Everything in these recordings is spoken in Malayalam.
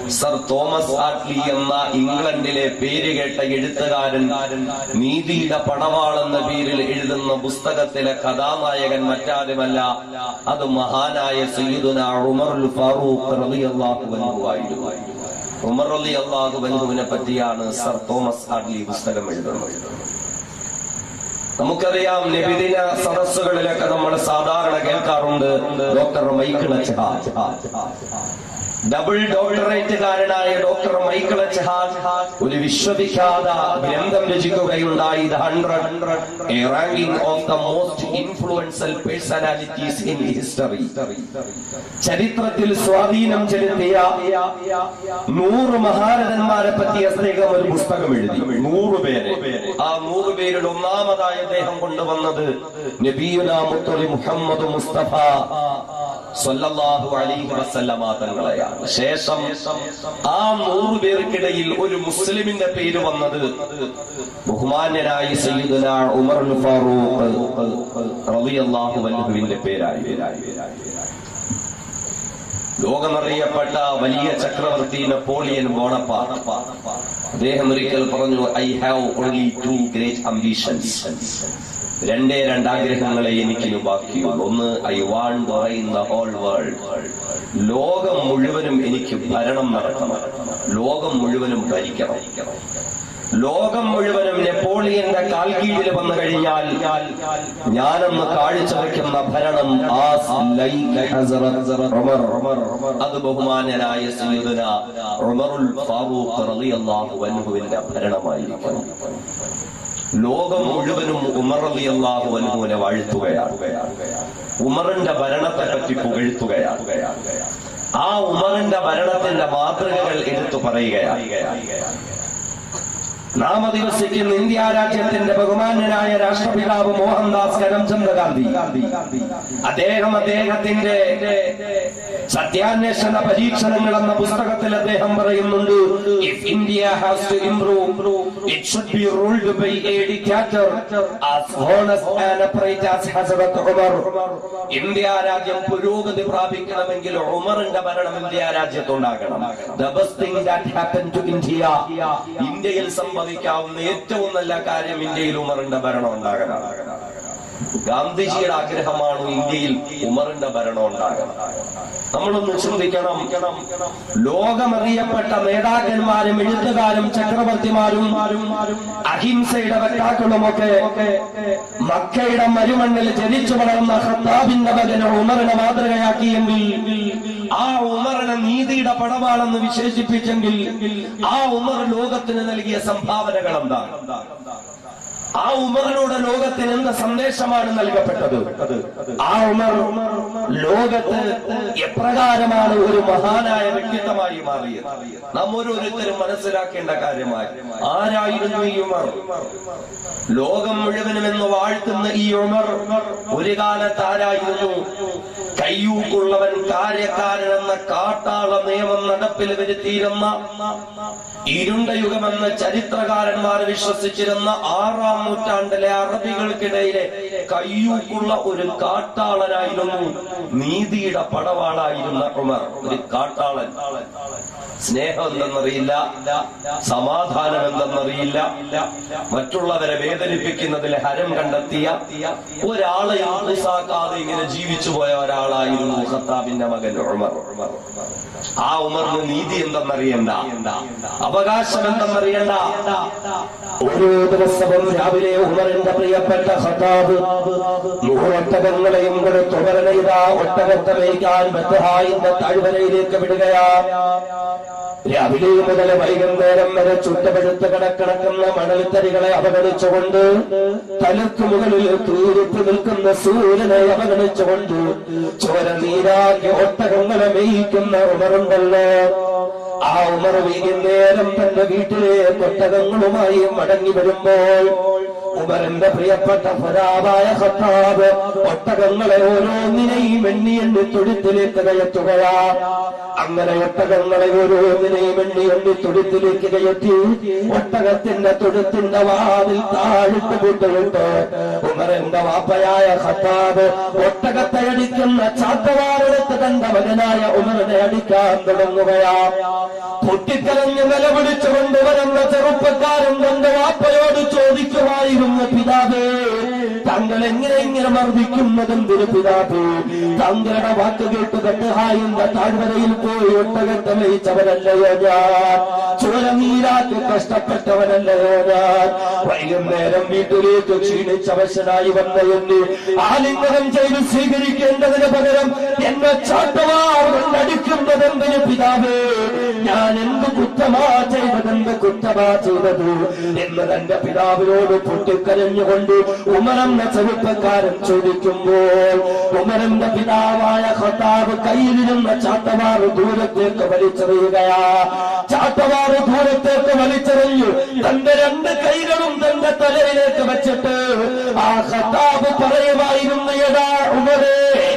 സർ തോമസ് ആറ്റ്ലി എന്ന ഇംഗ്ലണ്ടിലെ പേര് കേട്ട എഴുത്തുകാരൻ നീതിയുടെ പടവാൾ എന്ന പേരിൽ എഴുതുന്ന പുസ്തകത്തിലെ കഥാനായകൻ മറ്റാരുമല്ല അത് മഹാനായ സയ്യിദുന ഉമറുൽ ഫാറൂഖ് റളിയല്ലാഹു അൻഹു ആയിരുന്നു ഉമർ അലി അള്ളാഹു അൻഹുവിനെ പറ്റിയാണ് സർ തോമസ് ആറ്റ്ലി പുസ്തകം എഴുതുന്നത് നമുക്കറിയാം നബിദിന സദസ്സുകളിലൊക്കെ നമ്മൾ സാധാരണ കേൾക്കാറുണ്ട് ഡോക്ടർ മൈക്കിൾ അച്ഛഹാജ് ഡബിൾ ഡോക്ടറേറ്റുകാരനായ ഡോക്ടർ മൈക്കിൾ അച്ഛഹാജ് ഒരു വിശ്വവിഖ്യാത ഗ്രന്ഥം രചിക്കുകയുണ്ടായി the hundred a ranking of the most influential personalities in history ചരിത്രത്തിൽ സ്വാധീനം ചെലുത്തിയ നൂറ് മഹാരഥന്മാരെ പറ്റി അദ്ദേഹം ഒരു പുസ്തകം എഴുതി നൂറ് പേര് ആ നൂറ് പേരിൽ ഒന്നാമതായി അദ്ദേഹം കൊണ്ടുവന്നത് നബിയുന മുത്തലി മുഹമ്മദ് മുസ്തഫ സല്ലല്ലാഹു അലൈഹി വസല്ലമ തങ്ങളെയാണ് ശേഷം ആ നൂറ് പേർക്കിടയിൽ ഒരു മുസ്ലിമിന്റെ പേര് വന്നത് ബഹുമാന്യനായ സയ്യിദുന ഉമർ ഫാറൂഖ് റളിയല്ലാഹു അൻഹുവിന്റെ പേരായി ലോകമറിയപ്പെട്ട വലിയ ചക്രവർത്തി നെപ്പോളിയൻ ബോണപ്പാർട്ട് അദ്ദേഹം ഒരിക്കൽ പറഞ്ഞു I have only two great ambitions രണ്ടേ രണ്ടാഗ്രഹങ്ങളെ എനിക്ക് ബാക്കിയുള്ളൂ ഒന്ന് I want reign the whole world ലോകം മുഴുവനും എനിക്ക് ഭരണം നടത്തണം ലോകം മുഴുവനും ഭരിക്കണം ലോകം മുഴുവനും നെപ്പോളിയന്റെ കാൽ കീഴിൽ വന്നു കഴിഞ്ഞാൽ ഞാനൊന്ന് കാഴ്ചവെക്കുന്ന ഭരണം ആ ലൈക്ക് ഹസറത്ത് ഉമർ. അത് ബഹുമാനരായ സയ്യിദുന ഉമറുൽ ഫാറൂഖ് റളിയല്ലാഹു അൻഹുവിന്റെ ഭരണമായിരിക്കണം ലോകം മുഴുവനും ഉമർ റളിയല്ലാഹു അൻഹുവിനെ വാഴ്ത്തുകയാണ് ഉമറിന്റെ ഭരണത്തെ പറ്റി പുകഴ്ത്തുകയാണ് ആ ഉമറിന്റെ ഭരണത്തിന്റെ മാതൃകകൾ എടുത്തു പറയുകയാണ് നാം അധിവസിക്കുന്ന ഇന്ത്യ രാജ്യത്തിന്റെ ബഹുമാന്യനായ രാഷ്ട്രപിതാവ് മോഹൻദാസ് കരംചന്ദ്ര ഗാന്ധി അദ്ദേഹം അദ്ദേഹത്തിന്റെ സത്യാന്വേഷണ പരീക്ഷണങ്ങൾ എന്ന പുസ്തകത്തിൽ അദ്ദേഹം പറയുന്നുണ്ട് if India has to improve it should be ruled by a dictator as honest and upright as Hazrat Umar India രാജ്യം പുരോഗതി പ്രാപിക്കണമെങ്കിൽ ഉമറിന്റെ ഭരണം ഇന്ത്യ രാജ്യത്തുണ്ടാകണം the best thing that happen to India ഇന്ത്യയിൽ സംഭവിക്കാവുന്ന ഏറ്റവും നല്ല കാര്യം ഇന്ത്യയിൽ ഉമറിന്റെ ഭരണം ഉണ്ടാകണം ഗാന്ധിജിയുടെ ആഗ്രഹമാണ് ഇന്ത്യയിൽ ഉമറിന്റെ ഭരണം ഉണ്ടാകണം നമ്മളൊന്ന് ചിന്തിക്കണം ലോകമറിയപ്പെട്ട നേതാക്കന്മാരും എഴുത്തുകാരും ചക്രവർത്തിമാരും അഹിംസയുടെ വക്താക്കളുമൊക്കെ മക്കയുടെ മരുമണ്ണിൽ ജനിച്ചു വളർന്ന ഖത്താബിന്റെ മകനെ ഉമറിനെ മാതൃകയാക്കിയെങ്കിൽ ആ ഉമറിനെ നീതിയുടെ പടവാളെന്ന് വിശേഷിപ്പിച്ചെങ്കിൽ ആ ഉമർ ലോകത്തിന് നൽകിയ സംഭാവനകൾ എന്താണ് ആ ഉമറിലൂടെ ലോകത്തിന് എന്ത് സന്ദേശമാണ് നൽകപ്പെട്ടത് ആ ഉമർ ലോകത്ത് എപ്രകാരമാണ് ഒരു മഹാനായ വ്യക്തിത്വമായി മാറിയത് നാം ഓരോരുത്തരും മനസ്സിലാക്കേണ്ട കാര്യമായി ആരായിരുന്നു ഈ ഉമർ ലോകം മുഴുവനും എന്ന് വാഴ്ത്തുന്ന ഈ ഉമർ ഒരു കാലത്ത് ആരായിരുന്നു കയ്യൂക്കുള്ളവൻ കാര്യക്കാരൻ എന്ന കാട്ടാള നിയമം നടപ്പിൽ വരുത്തിയിരുന്ന ഇരുണ്ട യുഗമെന്ന ചരിത്രകാരന്മാർ വിശ്വസിച്ചിരുന്ന ആറാം നൂറ്റാണ്ടിലെ അറബികൾക്കിടയിലെ കയ്യൂക്കുള്ള ഒരു കാട്ടാളനായിരുന്നു നീതിയുടെ പടവാളായിരുന്ന ഉമർ ഒരു കാട്ടാളൻ സ്നേഹം എന്തെന്നറിയില്ല സമാധാനം എന്തെന്നറിയില്ല മറ്റുള്ളവരെ വേദനിപ്പിക്കുന്നതിൽ ഹരം കണ്ടെത്തിയ ഒരാളെ ആളിസാക്കാതെ ഇങ്ങനെ ജീവിച്ചു പോയ ഒരാളായിരുന്നു ഖത്താബിന്റെ മകൻ ഉമർ ആ ഉമറിന് നീതി എന്തെന്നറിയണ്ട അവകാശം എന്തെന്നറിയണ്ട ഓരോ ദിവസവും രാവിലെ ഉമറിന്റെ പ്രിയപ്പെട്ട ഖത്താബ് നൂറൊട്ടകങ്ങളെയും കൊടുത്ത് ഉമറിനെ ഇതാ ഒട്ടകത്തെ മേയ്ക്കാൻ ബദ്ഹായിന്റെ താഴ്വരയിലേക്ക് വിടുകയാ രാവിലെ മുതൽ വൈകുന്നേരം വരെ ചുട്ടപഴുത്ത് കിടക്കിടക്കുന്ന മണൽത്തരികളെ അവഗണിച്ചുകൊണ്ട് തലക്ക് മുകളിൽ തീരുപ്പ് നിൽക്കുന്ന സൂര്യനെ അവഗണിച്ചുകൊണ്ട് ചോര നീരാക്കി ഒട്ടകങ്ങളെ മേയിക്കുന്ന ഉമറുണ്ടല്ലോ ആ ഉമർ വൈകുന്നേരം തന്റെ വീട്ടിലെ ഒട്ടകങ്ങളുമായി മടങ്ങി വരുമ്പോൾ ഉമറിന്റെ പ്രിയപ്പെട്ട ഫരാവായ ഖത്താബ് ഒട്ടകങ്ങളെ ഓരോന്നിനെയും എണ്ണി എണ്ണി തൊഴുത്തിലേക്ക് കയറ്റുകയാ അങ്ങനെ ഒട്ടകങ്ങളെ ഓരോന്നിനെയും എണ്ണി എണ്ണി തൊഴുത്തിലേക്ക് കയറ്റി ഒട്ടകത്തിന്റെ തൊഴുത്തിന്റെ വാതിൽ താഴിട്ട് കൂട്ടുവിട്ട് ഉമറിന്റെ വാപ്പയായ ഖത്താബ് ഒട്ടകത്തെ അടിക്കുന്ന ചാത്തവാറെടുത്ത് തന്റെ മകനായ ഉമറിനെ അടിക്കാൻ തുടങ്ങുകയാ പൊട്ടിക്കരഞ്ഞ് നിലവിളിച്ചുകൊണ്ട് വരുന്ന ചെറുപ്പക്കാരൻ തന്റെ വാപ്പയോട് ചോദിക്കുമായിരുന്നു പിതാവേ താങ്കൾ എങ്ങനെ ഇങ്ങനെ മർദ്ദിക്കുന്നതെന്തിന് പിതാവേ താങ്കളുടെ വാക്ക് കേട്ട് കണ്ടുഹായിന്റെ താഴ്വരയിൽ പോയി ഒട്ടകത്തെ വഹിച്ചവനല്ലയോ ഞാൻ ചോരനീരാക്കി കഷ്ടപ്പെട്ടവനല്ലയോ ഞാൻ വൈകുന്നേരം വീട്ടിലേക്ക് ക്ഷീണിച്ചവശനായി വന്ന എന്നെ ആലിംഗനം ചെയ്ത് സ്വീകരിക്കേണ്ടതിന് പകരം എന്നെ ചാട്ടവാർ കൊണ്ടടിക്കുന്നതെന്തിന് പിതാവേ ഞാൻ എന്ത് കുറ്റമാ ചെയ്തതെന്ത് കുറ്റമാ ചെയ്തത് എന്ന് തന്റെ പിതാവിനോട് പൊട്ടിക്കരഞ്ഞുകൊണ്ട് ഉമരെന്ന ചെറുപ്പക്കാരൻ ചോദിക്കുമ്പോൾ ഉമരന്റെ പിതാവായ ഖത്താബ് കയ്യിലിരുന്ന ചാട്ടവാറ് ദൂരത്തേക്ക് വലിച്ചെറിയുകയാ ചാട്ടവാറ് ദൂരത്തേക്ക് വലിച്ചെറിഞ്ഞു തന്റെ രണ്ട് കൈകളും തന്റെ തലയിലേക്ക് വെച്ചിട്ട് ആ ഖത്താബ് പറയുമായിരുന്നു എടാ ഉമരേ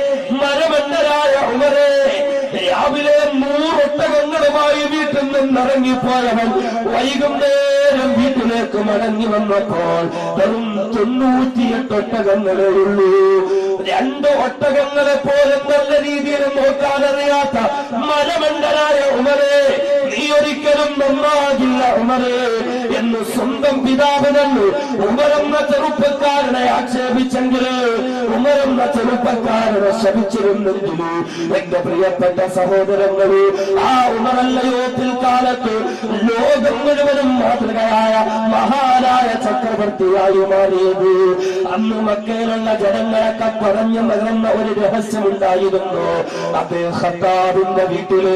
മരമന്നരായ ഉമരേ രാവിലെ നൂറൊട്ടകങ്ങളുമായി വീട്ടിൽ നിന്നിറങ്ങിപ്പോയവൻ വൈകുന്നേരം വീട്ടിലേക്ക് മടങ്ങി വന്നപ്പോൾ വെറും തൊണ്ണൂറ്റിയെട്ട് ഒട്ടകങ്ങളേ ഉള്ളൂ രണ്ട് ഒട്ടകങ്ങളെ പോലും നല്ല രീതിയിൽ നോക്കാനറിയാത്ത മരമണ്ടനായ ഉമരെ നീ ഒരിക്കലും നന്നാകില്ല ഉമരെ എന്ന് സ്വന്തം പിതാവിനല്ലു ഉമരെന്ന ചെറുപ്പക്കാരനെ ആക്ഷേപിച്ചെങ്കില് ഉമരെന്ന ചെറുപ്പക്കാരനെ ശപിച്ചിരുന്നെങ്കില് എന്റെ പ്രിയപ്പെട്ട സഹോദരങ്ങള് ആ ഉമറല്ലയോ പിൽക്കാലത്ത് ലോകം മുഴുവനും മാതൃകയായ മഹാനായ ചക്രവർത്തിയായി മാറിയത് അന്ന് മക്കയിലുള്ള ജനങ്ങളൊക്കെ പറഞ്ഞു നൽകുന്ന ഒരു രഹസ്യമുണ്ടായിരുന്നു അത് ഖത്താബിന്റെ വീട്ടില്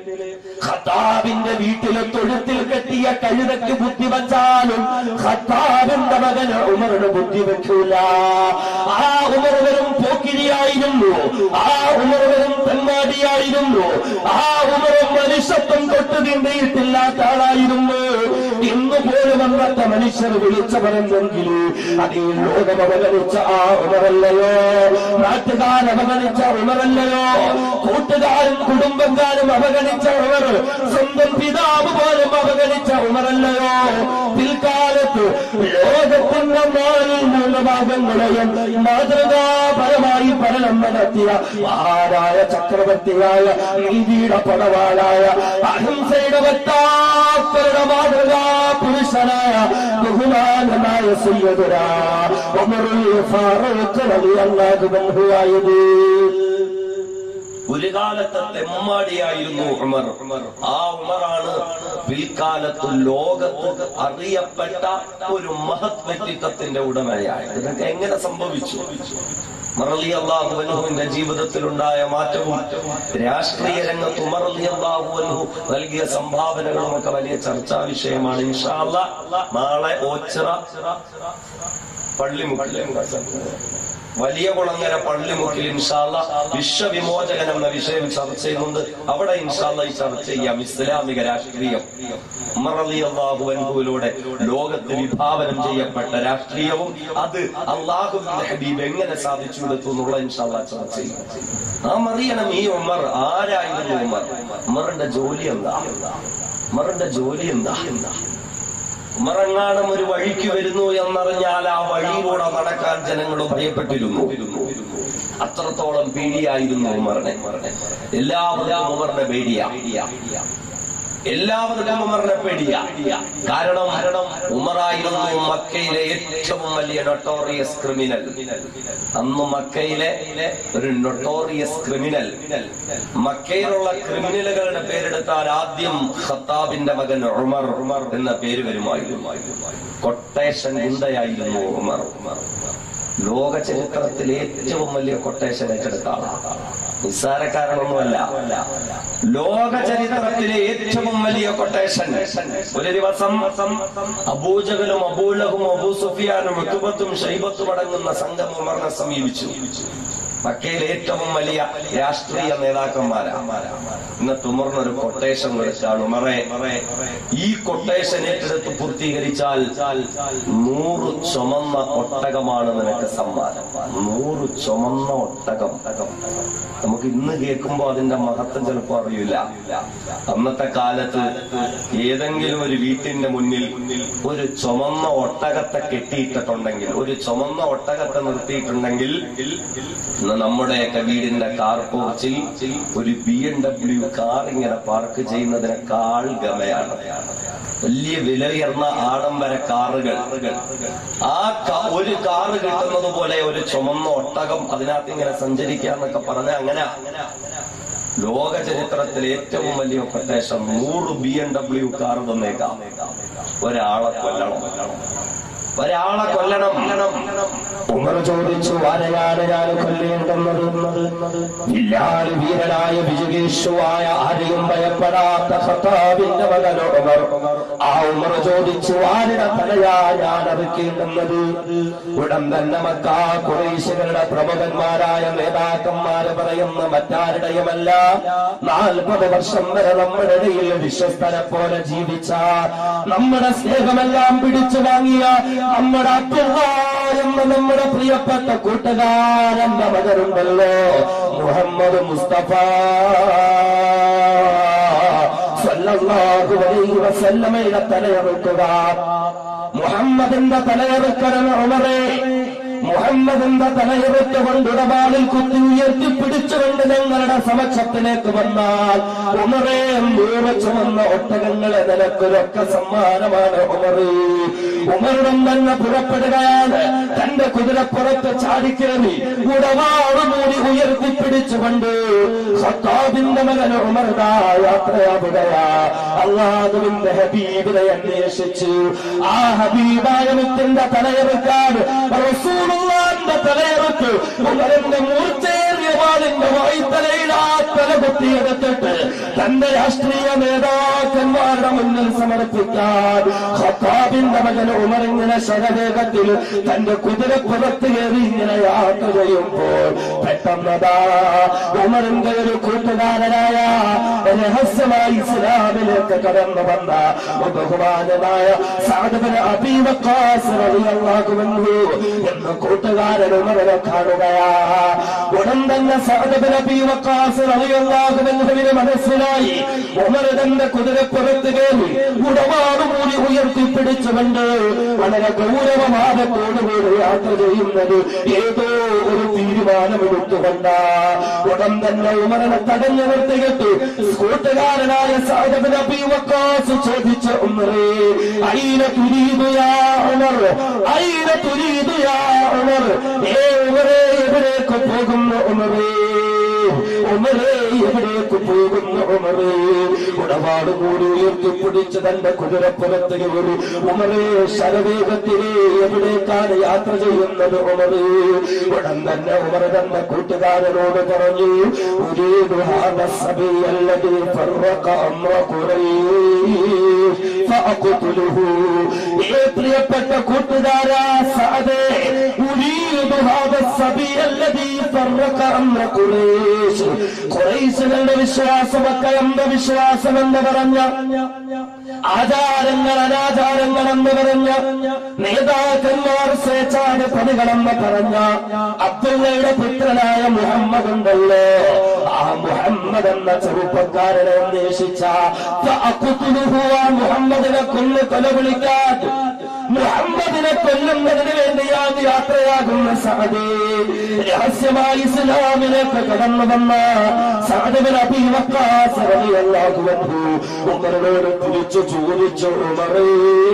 ഖത്താബിന്റെ വീട്ടിലെ തൊഴുത്തിൽ കെട്ടിയ കഴുതയ്ക്ക് ബുദ്ധി വച്ചാലും ഖത്താബിന്റെ മകന് ഉമറിന് ബുദ്ധി വെക്കൂല ആ ഉമർ വെറും പോക്കിരിയായിരുന്നു ആ ഉമർ വെറും തെന്മാടിയായിരുന്നു ആ ഉമർ മനുഷ്യത്വം തൊട്ട് തിണ്ടിയിട്ടില്ലാത്ത ആളായിരുന്നു ഇന്ന് പോലും അന്നത്തെ മനുഷ്യർ വിളിച്ചു പറഞ്ഞെങ്കിൽ അതേ ലോകം അവഗണിച്ച ആ ഉമറല്ലയോ നാട്ടുകാർ അവഗണിച്ച ഉമറല്ലയോ കൂട്ടുകാരും കുടുംബക്കാരും അവഗണിച്ച ഉമർ സ്വന്തം പിതാവ് പോലും അവഗണിച്ച ഉമറല്ലയോ പിൽക്കാലത്ത് ലോകത്തിന്റെ നാലിൽ മൂന്ന് ഭാഗങ്ങളെയും മാതൃകാപരമായി പഠനം നടത്തിയ ആരായ ചക്രവർത്തിയായ നീതിയുടെ പടവാളായ അഹിംസയുടെ വട്ടാക്കരുടെ മാതൃകാ പുരുഷനായ ബഹുമാനനായ സയ്യദുരാ ഉമറുൽ ഫാറൂഖ് റളിയല്ലാഹു അൻഹു ആയത് ഒരു കാലത്തെ തെമ്മാടിയായിരുന്നു ഉമർ ആ ഉമറാണ് പിൽക്കാലത്ത് ലോകത്ത് അറിയപ്പെട്ട ഒരു മഹത് വ്യക്തിത്വത്തിന്റെ ഉടമയായത് ഇതൊക്കെ എങ്ങനെ സംഭവിച്ചു മറലി അള്ളാഹു അൻഹുവിന്റെ ജീവിതത്തിലുണ്ടായ മാറ്റവും രാഷ്ട്രീയ രംഗത്ത് ഉമർ അലി അള്ളാഹു അൻഹു നൽകിയ സംഭാവനകളും ഒക്കെ വലിയ ചർച്ചാ വിഷയമാണ് ഇൻഷാ അല്ലാ നാളെ ഓച്ചിറ പള്ളിമുക്കിലെ വലിയ കുളങ്ങര പള്ളിമുക്കിൽ ഇൻഷാല്ല വിശ്വവിമോചകൻ എന്ന വിഷയം ചർച്ച ചെയ്യുന്നുണ്ട് അവിടെ ഇൻഷാല്ല ഈ ചർച്ച ചെയ്യാം ഇസ്ലാമിക രാഷ്ട്രീയം അള്ളാഹുവിലൂടെ ലോകത്ത് വിഭാവനം ചെയ്യപ്പെട്ട രാഷ്ട്രീയവും അത് അള്ളാഹുവിന്റെ ഹബീബ് എങ്ങനെ സാധിച്ചു കൊടുത്തു എന്നുള്ള ഇൻഷാല്ല ചർച്ച ചെയ്യും നാം അറിയണം ഈ ഉമർ ആരായിരുന്നു ഉമർ ഉമറിന്റെ ജോലി എന്താ ഉമറിന്റെ ജോലി എന്താ എന്താ ഉമറങ്ങാണം ഒരു വഴിക്ക് വരുന്നു എന്നറിഞ്ഞാൽ ആ വഴിയിലൂടെ നടക്കാൻ ജനങ്ങൾ ഭയപ്പെട്ടിരുന്നു അത്രത്തോളം പേടിയായിരുന്നു ഉമറിനെ എല്ലാവർക്കും ഉമറിനെ പേടിയാ എല്ലാവർക്കും ഉമറിനെ പേടിയാ കാരണം കാരണം ഉമറായിരുന്നു മക്കയിലെ ഏറ്റവും വലിയ നൊട്ടോറിയസ് ക്രിമിനൽ അന്ന് മക്കയിലെ ഒരു നൊട്ടോറിയസ് ക്രിമിനൽ മക്കയിലുള്ള ക്രിമിനലുകളുടെ പേരെടുത്താൽ ആദ്യം ഖത്താബിന്റെ മകൻ ഉമർ ഉമർ എന്ന പേര് വരുമായിരുന്നു കൊട്ടേഷൻ ഗുണ്ടയായിരുന്നു ഉമർ ഉമർ ലോക ചരിത്രത്തിലെ ഏറ്റവും വലിയ കൊട്ടേഷൻ ഏറ്റെടുത്ത ആളാണ് നിസ്സാരക്കാരനൊന്നുമല്ല ലോക ചരിത്രത്തിലെ ഏറ്റവും വലിയ കൊട്ടേഷൻ ഒരു ദിവസം അബൂജകലും അബൂലഹും അബൂ സുഫിയാനും ഋതുബത്തും ഷൈബത്തും അടങ്ങുന്ന സംഘം ഉമറിനെ സമീപിച്ചു മക്കയിലെ ഏറ്റവും വലിയ രാഷ്ട്രീയ നേതാക്കന്മാരാ ഇന്നത്തെ ഉമറിനൊരു കൊട്ടേഷൻ കൊടുക്കാണ് ഉമറെ ഈ കൊട്ടേഷൻ ഏറ്റെടുത്ത് പൂർത്തീകരിച്ചാൽ നൂറ് ചുമന്ന ഒട്ടകമാണ് നിനക്ക് സമ്മാനം നൂറ് ചുമന്ന ഒട്ടകം നമുക്ക് ഇന്ന് കേൾക്കുമ്പോ അതിന്റെ മഹത്വം ചിലപ്പോ അറിയില്ല അന്നത്തെ കാലത്ത് ഏതെങ്കിലും ഒരു വീട്ടിന്റെ മുന്നിൽ ഒരു ചുമന്ന ഒട്ടകത്തെ കെട്ടിയിട്ടിട്ടുണ്ടെങ്കിൽ ഒരു ചുമന്ന ഒട്ടകത്തെ നിർത്തിയിട്ടുണ്ടെങ്കിൽ ഇന്ന് നമ്മുടെയൊക്കെ വീടിന്റെ കാർ പോർച്ചിൽ ഒരു ബി എം ഡബ്ല്യു കാർ ഇങ്ങനെ പാർക്ക് ചെയ്യുന്നതിനേക്കാൾ ഗമയാണ് വലിയ വിലയുയർന്ന ആഡംബര കാറുകൾ ആ ക- ഒരു കാറ് കിട്ടുന്നത് പോലെ ഒരു ചുമന്ന ഒട്ടകം അതിനകത്ത് ഇങ്ങനെ സഞ്ചരിക്കാന്നൊക്കെ പറഞ്ഞ അങ്ങനെ ലോക ചരിത്രത്തിലെ ഏറ്റവും വലിയ കൊട്ടേഷൻ നൂറ് ബി എം ഡബ്ല്യു കാർ തന്നേക്കാം ഒരാളെ കൊല്ലണം ഒരാളെ കൊല്ലണം ഉമർ ചോദിച്ചു ആരെയാണ് ഞാൻ കൊല്ലേണ്ടുന്നത് ഇല്ലാൽ വീരനായ വിജുകേശുവായ ആരെയും ഭയപ്പെടാത്ത ഖത്താബിന്റെ മകൻ ഉമർ ആ ഉമർ ചോദിച്ചു ആരുടെ തലയാ ഞാൻ അറുക്കേണ്ടുന്നത് ഉടൻ തന്നെ മക്ക കുറേശികളുടെ പ്രമുഖന്മാരായ നേതാക്കന്മാര് പറയുന്ന മറ്റാരുടെയുമല്ല നാൽപ്പത് വർഷം വരെ നമ്മുടെ ഇടയിൽ വിശ്വസ്തനെ പോലെ ജീവിച്ച നമ്മുടെ സ്നേഹമെല്ലാം പിടിച്ചു വാങ്ങിയ നമ്മുടെ അബ്ദുള്ള എന്ന നമ്മുടെ പ്രിയപ്പെട്ട കൂട്ടുകാരന്റെ മകനുണ്ടല്ലോ മുഹമ്മദ് മുസ്തഫ സല്ലല്ലാഹു അലൈഹി വസല്ലമയുടെ തലയെറുക്കുക മുഹമ്മദിന്റെ തലയെറുക്കണം ഉമറേ മുഹമ്മദിന്റെ തലയെറുത്തുകൊണ്ട് ഇടപാടിൽ കുത്തി ഉയർത്തിപ്പിടിച്ചുകൊണ്ട് ഞങ്ങളുടെ സമക്ഷത്തിലേക്ക് വന്നാൽ ഉമറേ നൂറ് ചുമന്ന ഒട്ടകങ്ങളെ നിനക്കൊരൊക്കെ സമ്മാനമാണ് ഉമറേ ഉമറും തന്നെ പുറപ്പെടുകയാണ് തന്റെ കുതിരപ്പുറത്ത് ചാടിക്കേറി ഉടവാട് മൂടി ഉയർത്തിപ്പിടിച്ചുകൊണ്ട് ഖത്താബിന്റെ മകൻ ഉമർദാ യാത്രയാവുകയാ അള്ളാഹുവിന്റെ ഹബീബിനെ അന്വേഷിച്ചു ആ ഹബീബായ മുത്തിന്റെ തലയെറുക്കാൻ റസൂലുള്ളാന്റെ തലയെറുത്ത് ഉമറിന്റെ മൂർച്ചേറിയ വാളിന്റെ വായ്ത്തലയിൽ ആ തല കുത്തിയെടുത്തിട്ട് തന്റെ രാഷ്ട്രീയ നേതാക്കന്മാരുടെ മുന്നിൽ സമർപ്പിക്കാൻ ഖത്താബിന്റെ മകൻ ഉമർ ഇങ്ങനെ ശരവേഗത്തിൽ തന്റെ കുതിരപ്പുറത്ത് കയറി ഇങ്ങനെ യാത്ര ചെയ്യുമ്പോൾ പെട്ടെന്നതാ ഉമറിന്റെ ഒരു കൂട്ടുകാരനായ രഹസ്യമായി ഇസ്ലാമിലേക്ക് കടന്നു വന്ന ബഹുമാനമായ സാധുവിന് അബീവക്കാസുവന്നു എന്ന് കൂട്ടുകാരൻ ഉമറിനെ കാണുകയാ ഉടൻ തന്നെ സാധുവിന് അബീവക്കാസുവന്നു മനസ്സിലായി ഉമർ തന്റെ കുതിരപ്പുറത്ത് കയറി ഉടവാടുകൂടി ഉയർത്തിപ്പിടിച്ചുകൊണ്ട് വളരെ ഗൗരവമാനത്തോടുകൂടി യാത്ര ചെയ്യുന്നത് ഏതോ ഒരു തീരുമാനമെടുത്തുകൊണ്ട ഉടൻ തന്നെ ഉമരനെ തടഞ്ഞു നിർത്തിയിട്ട് കൂട്ടുകാരനായ സാധകൻ അബീവക്കാസ് ചോദിച്ച ഉമറേ അയിന തുരീതുയാ ഉമർ അയിന തുരീതുയാ ഉമർ ഏ ഉമറേ എവിടേക്ക് പോകുന്നു ഉമറേ ഉമറേ എവിടേക്ക് പോകുന്നു ഉമറേ ഉടപാട് കൂടി ഉയർത്തിപ്പിടിച്ച് തന്റെ കുതിരപ്പുറത്ത് കയറി ഉമറേ ശരവേഗത്തിലെ എവിടേക്കാണ് യാത്ര ചെയ്യുന്നത് ഉമറേ ഉടൻ തന്നെ ഉമർ തന്റെ കൂട്ടുകാരനോട് പറഞ്ഞു ഉരീദു ഹാദ സബിയല്ലദീ ഫറഖ അംറ ഖുറൈശ് ഫഅഖ്തുലുഹു ഏ പ്രിയപ്പെട്ട കൂട്ടുകാരാ സഅദേ ഉരീദു ഹാദ സബിയല്ലദീ ഫറഖ അംറ ഖുറൈശ് ഖുറൈശുകളുടെ വിശ്വാസമൊക്കെ അന്ധവിശ്വാസം എന്ന് പറഞ്ഞ ആചാരങ്ങൾ അനാചാരങ്ങൾ എന്ന് പറഞ്ഞ നേതാക്കന്മാർ സ്വേച്ഛാട് പണികളെന്ന് പറഞ്ഞ അബ്ദുള്ളയുടെ പുത്രനായ മുഹമ്മദ് ഉണ്ടല്ലോ ആ മുഹമ്മദ് എന്ന ചെറുപ്പക്കാരനെ അന്വേഷിച്ച ഫഅഖ്തുലുഹു ആ മുഹമ്മദിനെ കൊന്ന് കൊല വിളിക്കാൻ മുഹമ്മദിനെ കൊല്ലുന്നതിന് വേണ്ടിയാണ് യാത്രയാകുന്ന സഹദേ രഹസ്യമായി ഇസ്ലാമിലേക്ക് കടന്നു വന്ന സഹദബിൻ അബീ വക്കാസ് റളിയല്ലാഹു അൻഹു ഉമറിനോട് തിരിച്ചു ചോദിച്ചു ഉമറേ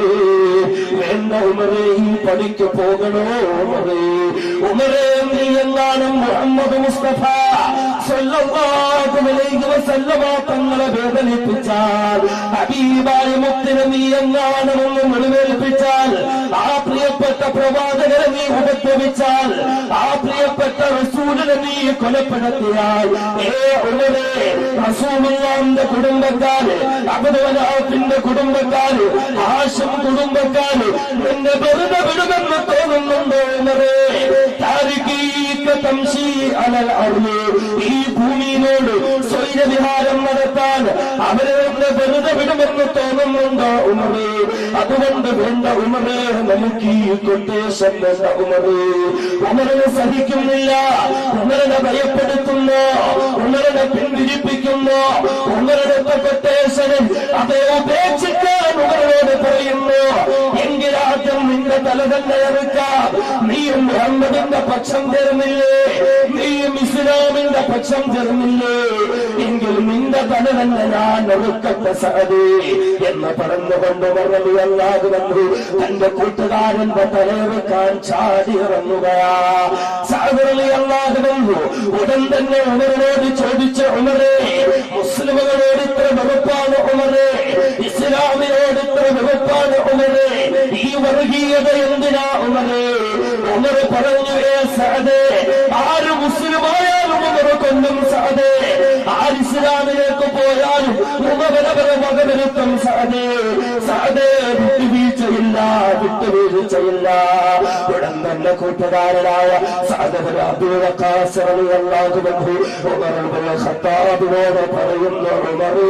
വേണ്ട ഉമറേ ഈ പണിക്ക് പോകണോ ഉമറേ ഉമറേ നീ എങ്ങാനും മുഹമ്മദ് മുസ്തഫ സല്ലല്ലാഹു അലൈഹി വസല്ലമ തങ്ങളെ വേദനിപ്പിച്ചാൽ ഹബീബായ മുത്തിനെ നീ എങ്ങാനും ഒന്ന് മുഴുവേൽപ്പിച്ചാൽ ആ പ്രിയപ്പെട്ട പ്രവാചകരെ നീ ഉപദ്രവിച്ചാൽ ആ പ്രിയപ്പെട്ട റസൂലിനെ നീ കൊലപ്പെടുത്തിയാൽ ഏ ഉള്ളവേ റസൂലുള്ളാന്റെ കുടുംബക്കാര് അബുദവനാഫിന്റെ കുടുംബക്കാര് ആശം കുടുംബക്കാര് നിന്നെ വെറുതെ വിടുമെന്ന് തോന്നുന്നുണ്ടോ ഉമറേ താരിഖീക തംശി അലൽ അർള് ഈ ഭൂമിയിനോട് സ്വൈരവിഹാരം നടത്താൻ അവരെ നിന്നെ വെറുതെ വിടുമെന്ന് തോന്നുന്നുണ്ടോ ഉമറേ അതുകൊണ്ട് വേണ്ട ഉമറേ നമുക്ക് ഈ കൊട്ടേഷൻ വേണ്ട ഉമറേ ഉമറിനെ സഹിക്കുന്നില്ല ഉമറിനെ ഭയപ്പെടുത്തുന്നു ഉമറിനെ പിന്തിരിപ്പിക്കുന്നു ഉമറുടെ കൊട്ടേഷനും അതേ ഉപേക്ഷിക്കാൻ ഉമറിനോട് പറയുന്നു എങ്കിലാദ്യം നിന്റെ തല തന്നെ ഇറക്കാം നീയും മുഹമ്മദിന്റെ പക്ഷം ചേർന്നില്ലേ നീയും ഇസ്ലാമിന്റെ പക്ഷം ചേർന്നില്ലേ എങ്കിൽ നിന്റെ തല തന്നെ ഞാൻ ഒറുക്കട്ടെ സഹദേ എന്ന് പറഞ്ഞുകൊണ്ട് മറന്നു അല്ലാതെ വന്നു തന്റെ കൂട്ടുകാരന്റെ തലവെക്കാൻ ചാടി ഇറങ്ങുകയാ സാഗരലി അല്ലാതെ വന്നു ഉടൻ തന്നെ ഉമറിനോട് ചോദിച്ച ഉമറേ മുസ്ലിമുകളോട് ഇത്ര വെറുപ്പാണ് ഉമറേ ഇസ്ലാമിനോട് ഇത്ര വെറുപ്പാണ് ഉമറേ ഈ വർഗീയത എന്തിനാ ഉമറേ ഉമർ പറഞ്ഞു ഏ സഹദേ ആര് മുസ്ലിമായാലും ഉമർ കൊല്ലും സഹദേ ആര് ഇസ്ലാമിലേക്ക് പോയാലും ഉമരവരെ മകനിരുത്തം സഹദേ സഹദേ വിട്ടുവീഴ്ചയില്ല വിട്ടുവീഴ്ചയില്ല ഉടൻ തന്നെ കൂട്ടുകാരനായ സാധകരാബിനോട് ഖത്താബിനോട് പറയുന്നു ഉമറേ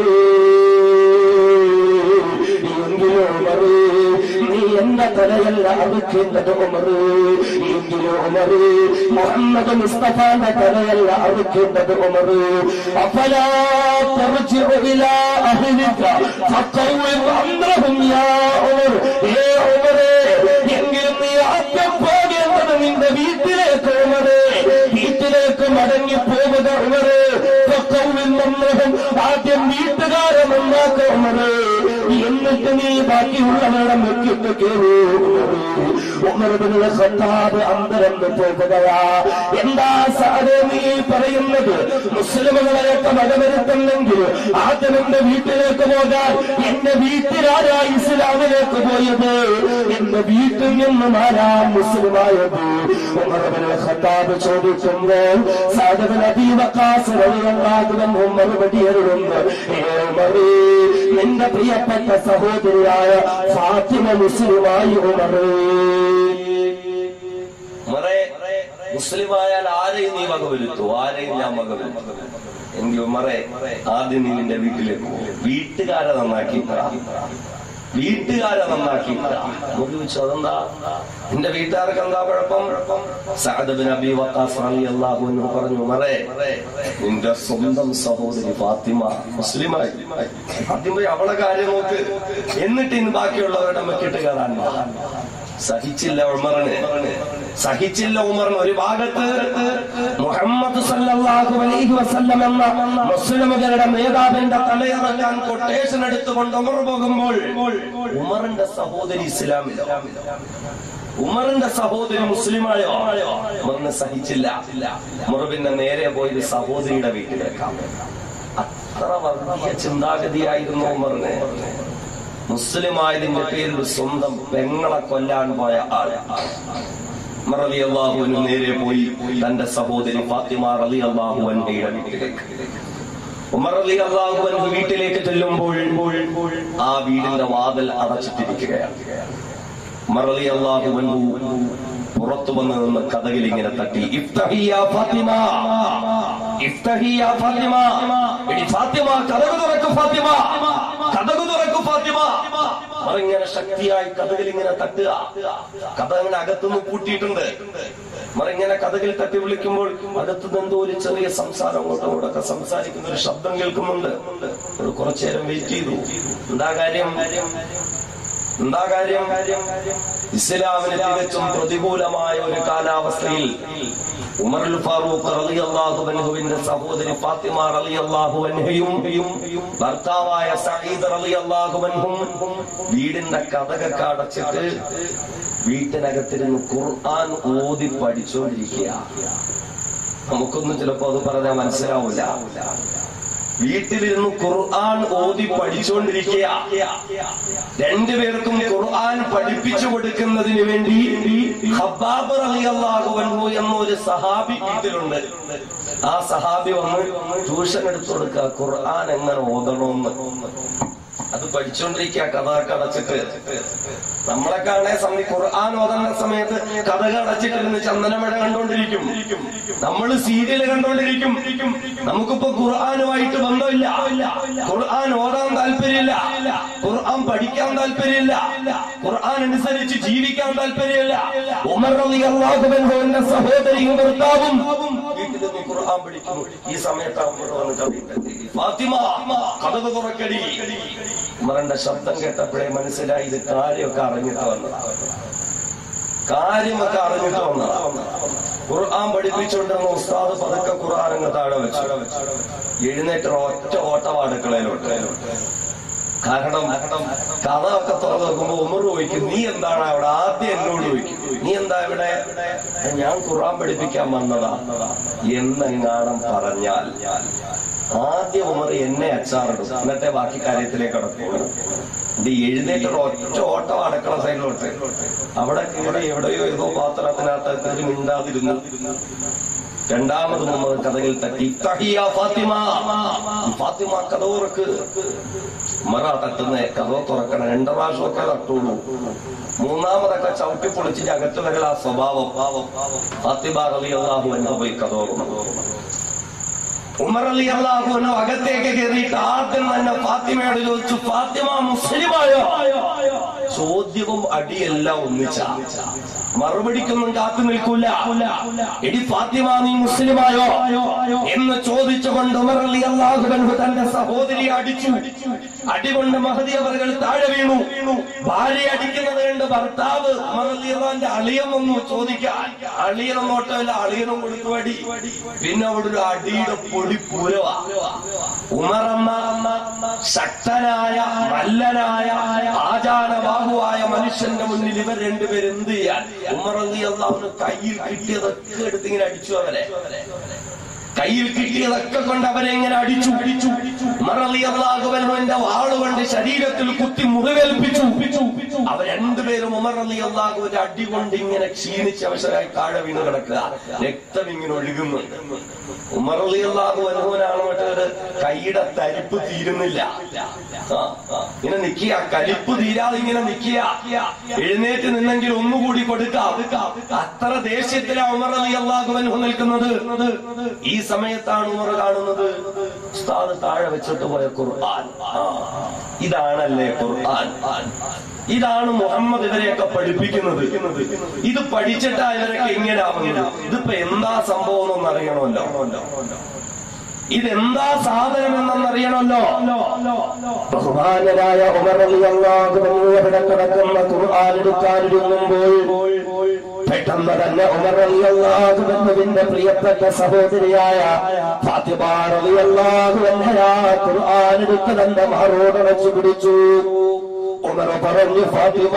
എങ്കിലോ ഉമറേ നീ എന്റെ തലയല്ല അറുക്കേണ്ടത് ഉമറേ എങ്കിലോ ഉമറേ മുഹമ്മദ് മുസ്തഫാന്റെ തലയല്ല അറുക്കേണ്ടത് ഉമറേ അഫലാ തർജിഉ ഇലാ അഹ്ലിക ഫഖവ്വിം അംറഹും യാ ഉമർ ഏ ഉമറേ എങ്കിലും നീ ആദ്യം പോകേണ്ടത് നിന്റെ വീട്ടിലേക്ക് ഉമറേ വീട്ടിലേക്ക് മടങ്ങി പോവുക ഉമറേ ഫഖവ്വിം അംറഹും ആദ്യം വീട്ടുകാരെ നന്നാക്കുക ഉമറേ എന്നിട്ട് നീ ബാക്കിയുള്ളവരുടെ മുക്കിട്ട് കയറൂ ഉമർബിനുള്ള സത്താബ് അന്തരം പോകുകയാ എന്താ സാധേ നീ പറയുന്നത് മുസ്ലിമുകളെയൊക്കെ മതവരുത്തുന്നെങ്കിൽ ആദ്യം എന്റെ വീട്ടിലേക്ക് പോകാൻ എന്റെ വീട്ടിലാരാ ഇസ്ലാമിലേക്ക് പോയത് എന്റെ വീട്ടിൽ നിന്നും ആരാ മുസ്ലിമായത് ഉമർബിനുള്ള സത്താബ് ചോദിക്കുമ്പോൾ സാധവൻ അതീവക്കാസുകളും മറുപടി അരുളുന്നു ഏ ഉമറേ നിന്റെ പ്രിയപ്പെട്ട സഹോദരിയായ ഫാത്തിമ മുസ്ലിമായി ഉമറേ ഉമറേ മുസ്ലിമായാൽ ആരെയും നീ വകവരുത്തു ആരെയും ഞാൻ വകവരുത്തു എങ്കിൽ ഉമറേ ആദ്യം നീ നിന്റെ വീട്ടിലേക്ക് പോകും വീട്ടുകാരെ നന്നാക്കിയിട്ട വീട്ടുകാരെ നന്നാക്കിയിട്ട ചോദിച്ചു അതെന്താ നിന്റെ വീട്ടുകാർക്ക് എന്താ കുഴപ്പം സഅദ് അബി വക്കാസ് റളിയല്ലാഹു അൻഹു പറഞ്ഞു ഉമറേ നിന്റെ സ്വന്തം സഹോദരി ഫാത്തിമ മുസ്ലിമായി ആദ്യം പോയി അവളെ കാര്യം നോക്ക് എന്നിട്ട് ഇന്ന് ബാക്കിയുള്ളവരുടെ മക്കിട്ട് കയറാൻ വാ. സഹിച്ചില്ല ഉമറിന് സഹിച്ചില്ല ഉമറിന് ഒരു ഭാഗത്ത് മുഹമ്മദ് സല്ലല്ലാഹു അലൈഹി വസല്ലം എന്ന മുസ്ലിമുകളുടെ നേതാവിന്റെ തലയിറങ്ങാൻ കൊട്ടേഷൻ എടുത്തുകൊണ്ട് ഉമർ പോകുമ്പോൾ ഉമറിന്റെ സഹോദരി ഇസ്ലാമിൽ ഉമറിന്റെ സഹോദരി മുസ്ലിമായോ ഉമറിന് സഹിച്ചില്ല ഉമർ പിന്നെ നേരെ പോയത് സഹോദരിയുടെ വീട്ടിലേക്കാണ് അത്ര വർഗീയ ചിന്താഗതിയായിരുന്നു ഉമറിന് മുസ്ലിമായതിന്റെ പേരിൽ സ്വന്തം പെങ്ങളെ കൊല്ലാൻ പോയ ആൾ ഉമർ റളി അള്ളാഹുവിന് നേരെ പോയി തന്റെ സഹോദരി ഫാത്തിമ റളി അള്ളാഹു അൻഹയുടെ വീട്ടിലേക്ക് ഉമർ റളി അള്ളാഹു അൻഹു വീട്ടിലേക്ക് ചെല്ലുമ്പോൾ ആ വീടിന്റെ വാതിൽ അടച്ചിട്ടിരിക്കുകയാണ് ഉമർ റളി അള്ളാഹു അൻഹു പുറത്തു വന്ന് നിന്ന് കഥകിൽ ഇങ്ങനെ തട്ടി ഇഫ്തഹിയ ഫാത്തിമ ഇഫ്തഹിയ ഫാത്തിമ എടി ഫാത്തിമ കഥകു തുറക്കു ഫാത്തിമ കഥകു തുറക്കു ഫാത്തിമ മറിങ്ങനെ ശക്തിയായി കഥകിൽ ഇങ്ങനെ തട്ടുക കഥ ഇങ്ങനെ അകത്തുനിന്ന് പൂട്ടിയിട്ടുണ്ട് മറിങ്ങനെ കഥകിൽ തട്ടി വിളിക്കുമ്പോൾ അകത്തുനിന്ന് എന്തോ ഒരു ചെറിയ സംസാരം അങ്ങോട്ടും ഇങ്ങോട്ടൊക്കെ സംസാരിക്കുന്ന ഒരു ശബ്ദം കേൾക്കുന്നുണ്ട് ഒരു കുറച്ചു നേരം വെയിറ്റ് ചെയ്തു എന്താ കാര്യം എന്താ കാര്യം ഇസ്ലാമിന് തികച്ചും പ്രതികൂലമായ ഒരു കാലാവസ്ഥയിൽ ഉമറുൽ ഫാറൂഖ് റളിയല്ലാഹു അൻഹുവിന്റെ സഹോദരി ഫാത്തിമ റളിയല്ലാഹു അൻഹയും ഭർത്താവായ സഈദ് റളിയല്ലാഹു അൻഹും വീടിന്റെ കഥകൊക്കെ അടച്ചിട്ട് വീട്ടിനകത്തിരുന്ന് ഖുർആൻ ഓതി പഠിച്ചുകൊണ്ടിരിക്കുക നമുക്കൊന്നും ചിലപ്പോ അത് പറഞ്ഞാൽ മനസ്സിലാവില്ല വീട്ടിലിരുന്ന് ഖുർആൻ ഓതി പഠിച്ചുകൊണ്ടിരിക്കുക രണ്ടുപേർക്കും ഖുർആൻ പഠിപ്പിച്ചു കൊടുക്കുന്നതിന് വേണ്ടി ഹബ്ബാബ് റളിയല്ലാഹു അൻഹു എന്ന ഒരു സഹാബി വീട്ടിലുണ്ട് ആ സഹാബി വന്ന് ട്യൂഷൻ എടുത്തു കൊടുക്കുക ഖുർആൻ എങ്ങനെ ഓതണമെന്ന് അത് പഠിച്ചുകൊണ്ടിരിക്കുക കഥ അടച്ചിട്ട് നമ്മളെ കാണേ സമയം ഖുർആൻ ഓതുന്ന സമയത്ത് കഥകൾ അടച്ചിട്ടിരുന്ന് ചന്ദനമഴ കണ്ടോണ്ടിരിക്കും നമ്മൾ സീരിയൽ കണ്ടോണ്ടിരിക്കും നമുക്കിപ്പോ ഖുർആനുമായിട്ട് ബന്ധമില്ല ഖുർആൻ ഓതാൻ താല്പര്യമില്ല ഖുർആൻ പഠിക്കാൻ താല്പര്യമില്ല ഖുർആൻ അനുസരിച്ച് ജീവിക്കാൻ താല്പര്യമില്ല ഉമർ റളിയല്ലാഹു അൻഹു എന്ന സഹോദരിയും ഭർത്താവും വീട്ടിൽ നിന്ന് ഖുർആൻ പഠിക്കുന്നു ഈ സമയത്ത് ഉമർ വന്ന് കവിയുണ്ട് ഫാത്തിമ കഥക തുറക്കടി ഉമറിന്റെ ശബ്ദം കേട്ടപ്പോഴേ മനസ്സിലായി ഇത് കാര്യമൊക്കെ അറിഞ്ഞിട്ട് വന്നതാണ് കാര്യമൊക്കെ അറിഞ്ഞിട്ട് വന്നതാണ് ഖുർആൻ പഠിപ്പിച്ചുകൊണ്ടിരുന്ന ഉസ്താദ് പതുക്കെ ഖുർആൻ അങ്ങ് താഴെ വെച്ചു എഴുന്നേറ്റ് ഒറ്റ ഓട്ടം അടുക്കളയിലോട്ട് കാരണം കഥ ഒക്കെ തുറന്നു നോക്കുമ്പോ ഉമർ ചോദിക്കും നീ എന്താണ് അവിടെ ആദ്യം എന്നോട് ചോദിക്കും നീ എന്താ ഇവിടെ ഞാൻ ഖുർആൻ പഠിപ്പിക്കാൻ വന്നതാ എന്നെങ്ങാണം പറഞ്ഞാൽ ആദ്യം ഉമർ എന്നെ അച്ചാറിടും എന്നിട്ടേ ബാക്കി കാര്യത്തിലേക്ക് കടക്കുള്ളൂ ഇത് എഴുന്നേറ്റ് ഒരു ഒറ്റ ഓട്ടം അടക്കള സൈഡിലോട്ട് അവിടെ ഇവിടെ എവിടെയോ ഏതോ പാത്രത്തിനകത്ത് ഒരു മിണ്ടാതിരുന്നു രണ്ടാമത് മുമ്പ് കഥയിൽ തട്ടി തഹിയ ഫാത്തിമ ഫാത്തിമ കഥ തുറക്ക് മറ തട്ടുന്ന കഥ തുറക്കണം രണ്ടു പ്രാവശ്യമൊക്കെ തട്ടുള്ളൂ മൂന്നാമതൊക്കെ ചവിട്ടി പൊളിച്ചിട്ട് അകത്ത് വരൽ ആ സ്വഭാവം ഫാത്തിമ റലി അള്ളാഹു എന്നെ പോയി കഥ തുറന്നു ഉമർ അലി അള്ളാഹുവിനോ അകത്തേക്ക് കയറിയിട്ട് ആദ്യം തന്നെ ഫാത്തിമയോട് ചോദിച്ചു ഫാത്തിമ മുസ്ലിമായോ ചോദ്യവും അടിയെല്ലാം ഒന്നിച്ച മറുപടിക്കൊന്നും കാത്തു നിൽക്കൂല എടി ഫാത്തിമ നീ മുസ്ലിമായോ എന്ന് ചോദിച്ചുകൊണ്ട് ഉമർ അലി അള്ളാഹുബൻഹു തന്റെ സഹോദരിയെ അടിച്ചു അടികൊണ്ട് മഹദി അവர்கள் താഴെ വീണു ഭാര്യ അടിക്കുന്നത് കണ്ട് ഭർത്താവ് ഉമർ അലി അള്ളാന്റെ അളിയൻ വന്നു ചോദിക്കാൻ അളിയനും നോട്ടമില്ല അളിയനും കൊടുത്തു അടി പിന്നെ അവിടെ ഒരു അടിയുടെ പൊടി പൂരവാ ഉമറമ്മ ശക്തനായ മല്ലനായ ആചാരബാഹുവായ മനുഷ്യന്റെ മുന്നിൽ ഇവർ രണ്ടുപേരും എന്ത് ചെയ്യാൻ ഉമർ അലി അള്ളാഹുന് കയ്യിൽ കിട്ടിയതൊക്കെ എടുത്ത് ഇങ്ങനെ അടിച്ചു അവരെ കയ്യിൽ കിട്ടിയതൊക്കെ കൊണ്ട് അവരെ ഇങ്ങനെ അടിച്ചു പിടിച്ചു ഉമർഅലിയല്ലാഹുവിന്റെ വാളുകൊണ്ട് ശരീരത്തിൽ കുത്തി മുറിവേൽപ്പിച്ചു അവർ രണ്ടുപേരും ഉമർ അലി അള്ളാഹുവിന്റെ അടി കൊണ്ട് ഇങ്ങനെ ക്ഷീണിച്ച് അവശരായി താഴെ വീണ് കിടക്കുക രക്തം ഇങ്ങനെ ഒഴുകുന്നുണ്ട് ഉമർ അലി അള്ളാഹു അനുഭവനാണ് മറ്റൊരു കൈയുടെ തരിപ്പ് തീരുന്നില്ല ആ, ആ. ഇങ്ങനെ നിക്കുക കലിപ്പ് തീരാതെ ഇങ്ങനെ നിക്കുക എഴുന്നേറ്റ് നിന്നെങ്കിൽ ഒന്നുകൂടി കൊടുക്കാം അത്ര ദേഷ്യത്തിലാ ഉമർ അലി അള്ളാഹു അനുഭവ നിൽക്കുന്നത് ഈ സമയത്താണ് ഉമർ കാണുന്നത് ഉസ്താദ് താഴെ വെച്ചിട്ട് പോയ ഖുർആൻ ആ, ഇതാണല്ലേ ഖുർആൻ ഇതാണ് മുഹമ്മദ് ഇവരെയൊക്കെ പഠിപ്പിക്കുന്നത് ഇത് പഠിച്ചിട്ടാ ഇവരൊക്കെ ഇങ്ങനെ ആവുന്നത് ഇതിപ്പോ എന്താ സംഭവം എന്നൊന്നും അറിയണമല്ലോ ഇതെന്താ സാധനം എന്നറിയണമല്ലോ ബഹുമാനരായ ഉമർ റളിയല്ലാഹു അൻഹു അവിടെ കിടക്കുന്ന ഖുർആൻ എടുക്കാനിരുന്നുമ്പോൾ പെട്ടെന്ന് തന്നെ ഉമർ റളിയല്ലാഹു അൻഹുവിന്റെ പ്രിയപ്പെട്ട സഹോദരിയായ ഫാത്തിമ റളിയല്ലാഹു അൻഹയാ ഖുർആൻ എടുത്ത് തന്റെ മാറോട് വെച്ച് പിടിച്ചു ഉമർ പറഞ്ഞു ഫാത്തിമ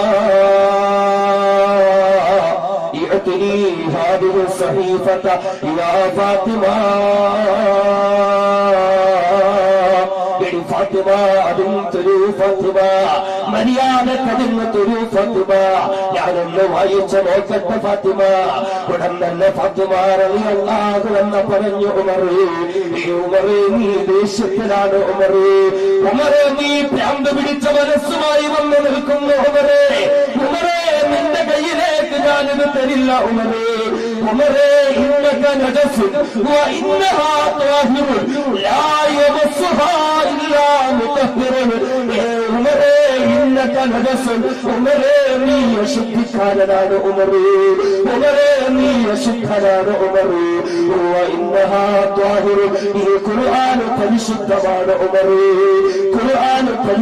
اعطني هذه الصحيفة يا فاطمة എടി ഫാത്തിമ അതും തരൂ ഫാത്തിമ മര്യാദക്കതിന് തരൂ ഫാത്തിമ ഞാനൊന്ന് വായിച്ച നോക്കട്ടെ ഫാത്തിമ ഉടൻ തന്നെ ഫാത്തിമ റളിയല്ലാഹു എന്ന് പറഞ്ഞു ഉമറേ ഈ ഉമറേ നീ ദേഷ്യത്തിലാണ് ഉമറേ ഉമറേ നീ ഭ്രാന്ത് പിടിച്ച മനസ്സുമായി വന്ന് നിൽക്കുന്നു ഉമറേ ഉമറേ നിന്റെ കയ്യിലേക്ക് ഞാനിത് തരില്ല ഉമറേ ഉമറേ ഇന്നക നജസ് വ ഇന്നഹാ ത്വാഹിർ ലാ യമസ്സുഹാ ഇല്ലാ മുതഹ്ഹിർ ഏ ഉമറേ ഇന്നക നജസ് ഉമറേ നീ അശുദ്ധിക്കാരനാണ് ഉമറേ ഉമറേ നീ അശുദ്ധനാണ് ഉമറേ വ ഇന്നഹാ ത്വാഹിർ ഈ ഖുർആൻ പരിശുദ്ധമാണ് ഉമറേ ഖുർആൻ പരിശുദ്ധ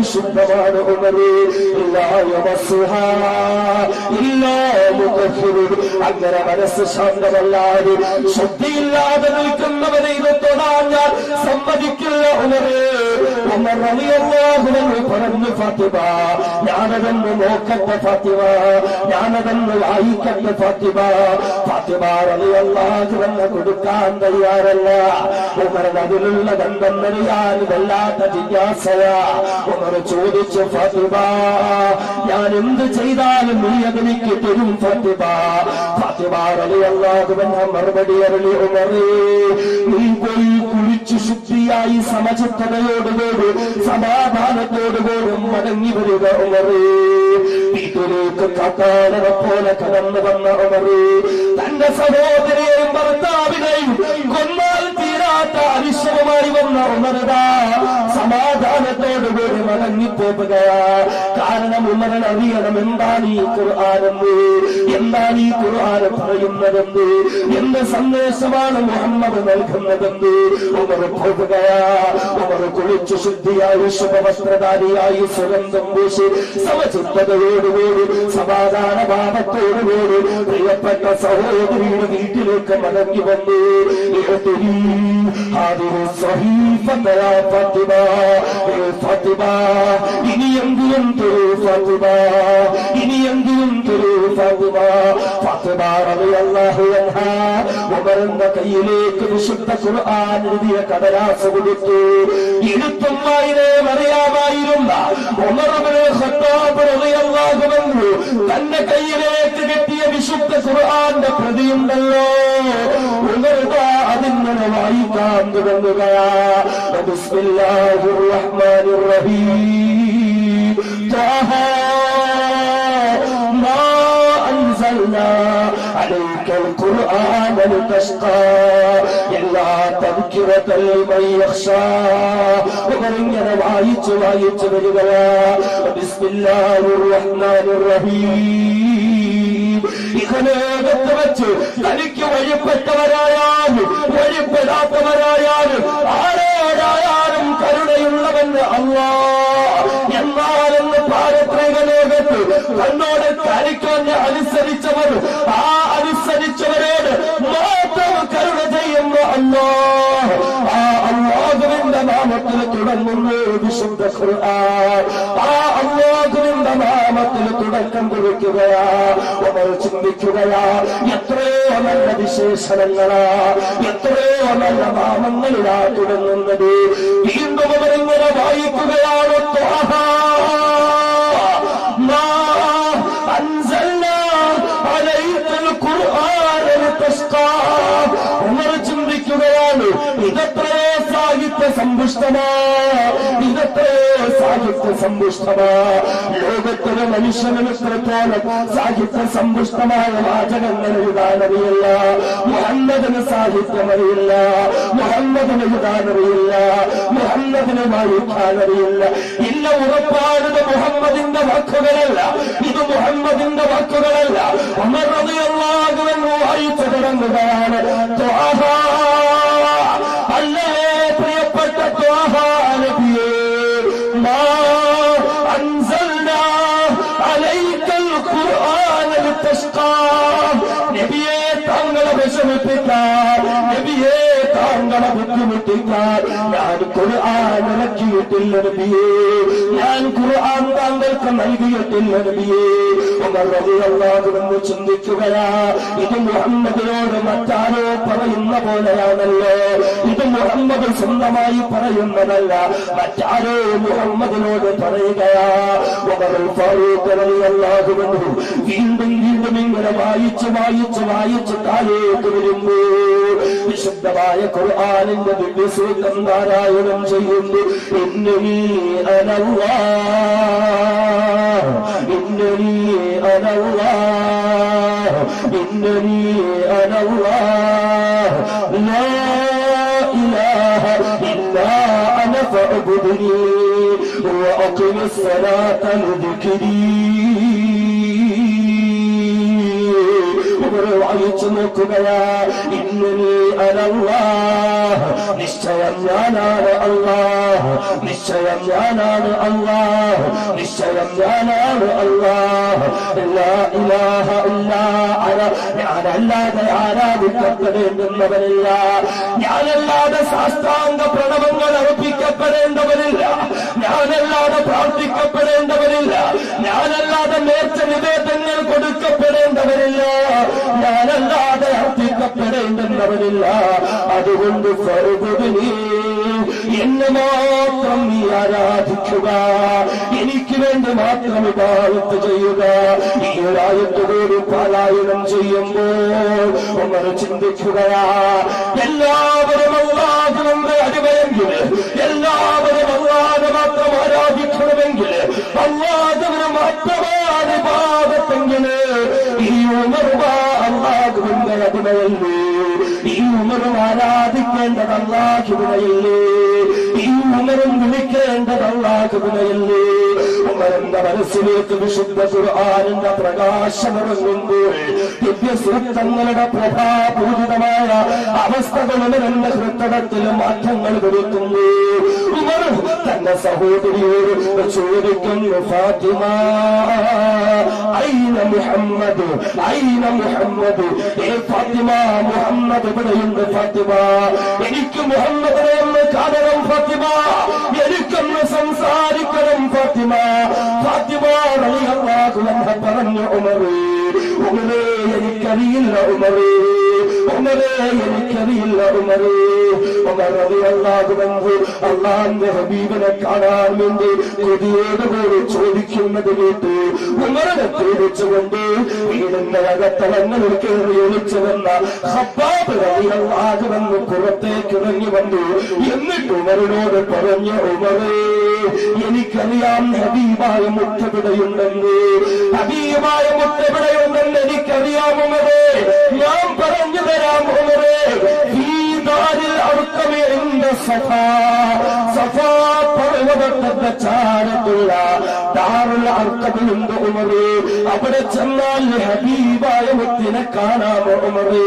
പരിശുദ്ധമാണ് ഉമറ് ഇല്ലാ യമസ്സുഹാ ഇല്ലാ മുതഹ്ഹിറുൻ. അങ്ങനെ മനസ്സ് ശാന്തമല്ലാതെ ശുദ്ധിയില്ലാതെ നിൽക്കുന്നവരെ ഇത് തൊടാൻ ഞാൻ സമ്മതിക്കില്ല ഉമറ് ഉമർ റളിയല്ലാഹുവിന് പറഞ്ഞു ഫാത്തിമ ഞാനതൊന്ന് നോക്കട്ടെ ഫാത്തിമ ഞാനതൊന്ന് വായിക്കട്ടെ ഫാത്തിമ ഫാത്തിമ റളിയല്ലാഹുവിന് കൊടുക്കാൻ തയ്യാറല്ല ഉമറിന് അതിലുള്ള ബന്ധം അറിയാൻ വല്ലാത്ത ജിജ്ഞാസയാ ഉമർ ചോദിച്ചു ഫാത്തിമ ഞാൻ എന്ത് ചെയ്താലും നീ അതെനിക്ക് തരും ഫാത്തിമ ഫാത്തിമ റളിയല്ലാഹുവിന് മറുപടി അരളി ഉമറേ നീ പോയി കുളിച്ചു ശുദ്ധിയായി സമചിത്തതയോടുകൂടി സമാധാനത്തോടുകൂടി മടങ്ങി വരിക ഉമറേ വീട്ടിലേക്ക് കാട്ടാളനെ പോലെ കടന്നു വന്ന ഉമറേ തന്റെ സഹോദരിയെയും ഭർത്താവിനെയും കൊന്നാൽ തീരാത്ത അരിശവുമായി വന്ന ഉമരത സമാധാനത്തോടുകൂടി മടങ്ങിപ്പോകുകയാ കാരണം ഉമരൻ അറിയണം എന്താണ് ഈ ഖുർആാനെന്ന് എന്താണ് ഈ ഖുർആൻ പറയുന്നതെന്ന് എന്ത് സന്ദേശമാണ് മുഹമ്മദ് നൽകുന്നതെന്ന് ഉമർ പോകുകയാ ഉമർ കുളിച്ചു ശുദ്ധിയായി ശുഭവസ്ത്രധാരിയായി സുഗന്ധം പൂശി സമചിത്തതയോടുകൂടി സമാധാന ഭാവത്തോടുകൂടി പ്രിയപ്പെട്ട സഹോദരിയുടെ വീട്ടിലേക്ക് മടങ്ങി വന്നു ഇഹ്തിരി ഹാദിഹി സ്വഹീഫത യാ ഫാത്തിമ ഏ ഫാത്തിമ ഇനിയെങ്കിലും തരൂ ഫാത്തിമ ഇനിയെങ്കിലും തരൂ ഫാത്തിമ ഫാത്തിമ റളിയല്ലാഹു അൻഹാ ഉമറിന്റെ കയ്യിലേക്ക് വിശുദ്ധ ഖുർആൻ എഴുതിയ കടലാസ് കൊടുത്തു ഇരുത്തും വായനയും അറിയാമായിരുന്ന ഉമറുബിനെ ഖത്താബ് റളിയല്ലാഹു അൻഹു തന്റെ കയ്യിലേക്ക് കിട്ടിയ വിശുദ്ധ ഖുർആന്റെ പ്രതിയുണ്ടല്ലോ ഉമർദാ അതിങ്ങനെ വായിക്കാൻ തുടങ്ങുകയാ ബിസ്മില്ലാഹിർ റഹ്മാനിർ റഹീം ത്വാഹ മാ أنزلنا عليك القرآن لتشقى إلا تذكرة لمن يخشى ومن വായിച്ചു വായിച്ചു വരികയാ ബിസ്മില്ലാഹിർ റഹ്മാനിർ റഹീം ഇഹലോകത്ത് വെച്ച് തനിക്ക് വഴിപ്പെട്ടവരായാലും വഴിപ്പെടാത്തവരായാലും ആരോടായാലും കരുണയുള്ളവന് അല്ലാ എന്നാലെന്ന് പാരത്രിക ലോകത്ത് തന്നോട് തനിക്കൊന്ന് അനുസരിച്ചവർ ആ അനുസരിച്ചവരോട് മാത്രം കരുണ ചെയ്യുന്ന അല്ലോ ആ അള്ളാഹുവിന്റെ നാമത്തിൽ തുടങ്ങുന്നു വിശുദ്ധ ഖുർആൻ ആ അള്ളാഹുവിന്റെ നാമത്തിൽ തുടക്കം കുറിക്കുകയാ അവർ ചിന്തിക്കുകയാ എത്രയോ നല്ല വിശേഷണങ്ങളാ എത്രയോ നല്ല നാമങ്ങളിലാ തുടങ്ങുന്നത് വീണ്ടും അവരിങ്ങനെ വായിക്കുകയാണ് ത്വാഹ. മാ അൻസൽനാ അലൈക്കൽ ഖുർആന ലിതസ്ഖാ. ഉമർ ചിന്തിക്കുകയാണ് ഇതത്രയോ സാഹിത്യ സമ്പുഷ്ടമാ ഇതത്രയോ സാഹിത്യ സമ്പുഷ്ടമാ ലോകത്തിലെ മനുഷ്യനും എത്രത്തോളം സാഹിത്യ സമ്പുഷ്ടമായ വാചകങ്ങൾ എഴുതാനറിയില്ല മുഹമ്മദിന് സാഹിത്യം അറിയില്ല മുഹമ്മദിന് എഴുതാനറിയില്ല മുഹമ്മദിന് വായിക്കാനറിയില്ല ഇല്ല ഉറപ്പാടുന്നത് മുഹമ്മദിന്റെ വാക്കുകളല്ല ഇത് മുഹമ്മദിന്റെ വാക്കുകളല്ല ഉമർ റളിയല്ലാഹുവിന് വായിച്ചു തുടങ്ങുകയാണ് ത്വാഹ. അല്ലേ പ്രിയപ്പെട്ട ത്വാഹ നബിയേ മാ അൻസൽനാ അലൈക്കൽ ഖുർആന ലിതസ്ഖാ നബിയെ താങ്കളെ വിഷമിപ്പിക്കാൻ നബിയെ താങ്കളെ ബുദ്ധിമുട്ടിക്കാൻ ഞാൻ ഖുർആൻ ഇറക്കിയിട്ടില്ല നബിയേ ഞാൻ ഖുർആൻ താങ്കൾക്ക് നൽകിയിട്ടില്ല നബിയേ ഉമർ റളിയല്ലാഹു അൻഹു ചിന്തിക്കുകയാ ഇത് മുഹമ്മദിനോട് മറ്റാരോ പറയുന്ന പോലെയാണല്ലോ ഇത് മുഹമ്മദ് സ്വന്തമായി പറയുന്നതല്ല മറ്റാരോ മുഹമ്മദിനോട് പറയുകയാ ഉമർ ഫാറൂഖ് റളിയല്ലാഹു അൻഹു വീണ്ടും വീണ്ടും ഇങ്ങനെ വായിച്ച് വായിച്ച് വായിച്ച് താഴേക്ക് വരുമ്പോ വിശുദ്ധമായ ഖുർആനിന്റെ ദിവ്യസൂക്തം പാരായണം ചെയ്യുന്നു ഇന്നീ അനല്ലാ ഇന്നീ അനല്ലാ ഇന്നീ അനല്ലാ لا إله إلا أنا فاعبدني وأقم الصلاة لذكري അവർ വായിച്ചു നോക്കുകയാ ഇന്നീ അലല്ലാഹ് നിശ്ചയം ഞാനാണ് അല്ലാഹ് നിശ്ചയം ഞാനാണ് അല്ലാഹ് നിശ്ചയം ഞാനാണ് അല്ലാഹ് ലാ ഇലാഹ ഇല്ലാ അന ഞാനല്ലാതെ ആരാധിക്കപ്പെടേണ്ടുന്നവരില്ല ഞാനല്ലാതെ സാഷ്ടാംഗ പ്രണവങ്ങൾ അർപ്പിക്കപ്പെടേണ്ടവരില്ല ഞാനല്ലാതെ പ്രാർത്ഥിക്കപ്പെടേണ്ടവരില്ല ഞാനല്ലാതെ നേർച്ച നിവേദനങ്ങൾ കൊടുക്കപ്പെടേണ്ടവരില്ല ഞാനല്ലാതെ അർപ്പിക്കപ്പെടേണ്ടുന്നവരില്ല അതുകൊണ്ട് ഫറുബുദിനി എന്നെ മാത്രം നീ ആരാധിക്കുക എനിക്ക് വേണ്ടി മാത്രം ഇതായത്ത് ചെയ്യുക ഈ ഒരായത്ത് കൂടി പാലായനം ചെയ്യുമ്പോൾ ഉമർ ചിന്തിക്കുകയാ എല്ലാവരും അള്ളാഹുവിന്റെ അടിമയെങ്കിൽ എല്ലാവരും അള്ളാഹെ മാത്രം ആരാധിക്കണമെങ്കിൽ അള്ളാഹുവിന് മാത്രമാണ് ഭാഗത്തെങ്കിൽ ഈ ഉമർവ അള്ളാഹുവിന്റെ അടിമയല്ലേ ഈ ഉമറും ആരാധിക്കേണ്ടത് അള്ളാഹുവിനയല്ലേ ഈ ഉമറും വിളിക്കേണ്ടത് അള്ളാഹുവിനയല്ലേ ഉമറിന്റെ മനസ്സിലേക്ക് വിശുദ്ധ ഖുർആാനിന്റെ പ്രകാശമിറങ്ങുമ്പോൾ ദിവ്യസൂക്തങ്ങളുടെ പ്രഭാപൂരിതമായ അവസ്ഥകൾ ഉമറിന്റെ ഹൃദയത്തിൽ മാറ്റങ്ങൾ വരുത്തുന്നു ഉമർ തന്റെ സഹോദരിയോട് ചോദിക്കുന്നു ഫാത്തിമ ഐന മുഹമ്മദ് ഐന മുഹമ്മദ് ഏ ഫാത്തിമ മുഹമ്മദ് എവിടെയുണ്ട് ഫാത്തിമ എനിക്ക് മുഹമ്മദിനെ ഒന്ന് കാണണം ഫാത്തിമ എനിക്കൊന്ന് സംസാരിക്കണം ഫാത്തിമ ഫാത്തിമ റളിയല്ലാഹു അൻഹ പറഞ്ഞു ഉമറേ ഉമറേ എനിക്കറിയില്ല ഉമറേ ഉമറേ എനിക്കറിയില്ല ഉമറേ ഉമർ റളിയല്ലാഹു അൻഹു അള്ളാന്റെ ഹബീബിനെ കാണാൻ വേണ്ടി കൊതിയോടുകൂടി ചോദിക്കുന്നത് കേട്ട് ഉമറിനെ പേടിച്ചുകൊണ്ട് വീടിന്റെ അകത്തളങ്ങളിൽ കയറി ഒളിച്ചു വന്ന ഹബ്ബാബ് റളിയല്ലാഹു അൻഹു പുറത്തേക്ക് ഇറങ്ങി വന്നു എന്നിട്ട് ഉമറിനോട് പറഞ്ഞു ഉമറേ എനിക്കറിയാം ഹബീബായ മുത്തവിടെയുണ്ടെന്ന് ഹബീബായ മുത്തവിടെയുണ്ടെന്ന് എനിക്കറിയാം ഉമറേ ഞാൻ പറഞ്ഞു തരാം ഉമറേ ഈ ദാരിൽ അറുക്കമേണ്ട സഫാ സഫാ പർവ്വതത്തിന്റെ ചാരത്തുള്ള ദാറുൽ അർക്കമിലുണ്ട് ഉമറേ അവിടെ ചെന്നാൽ ഹബീബായ മുത്തിനെ കാണാമോ ഉമറേ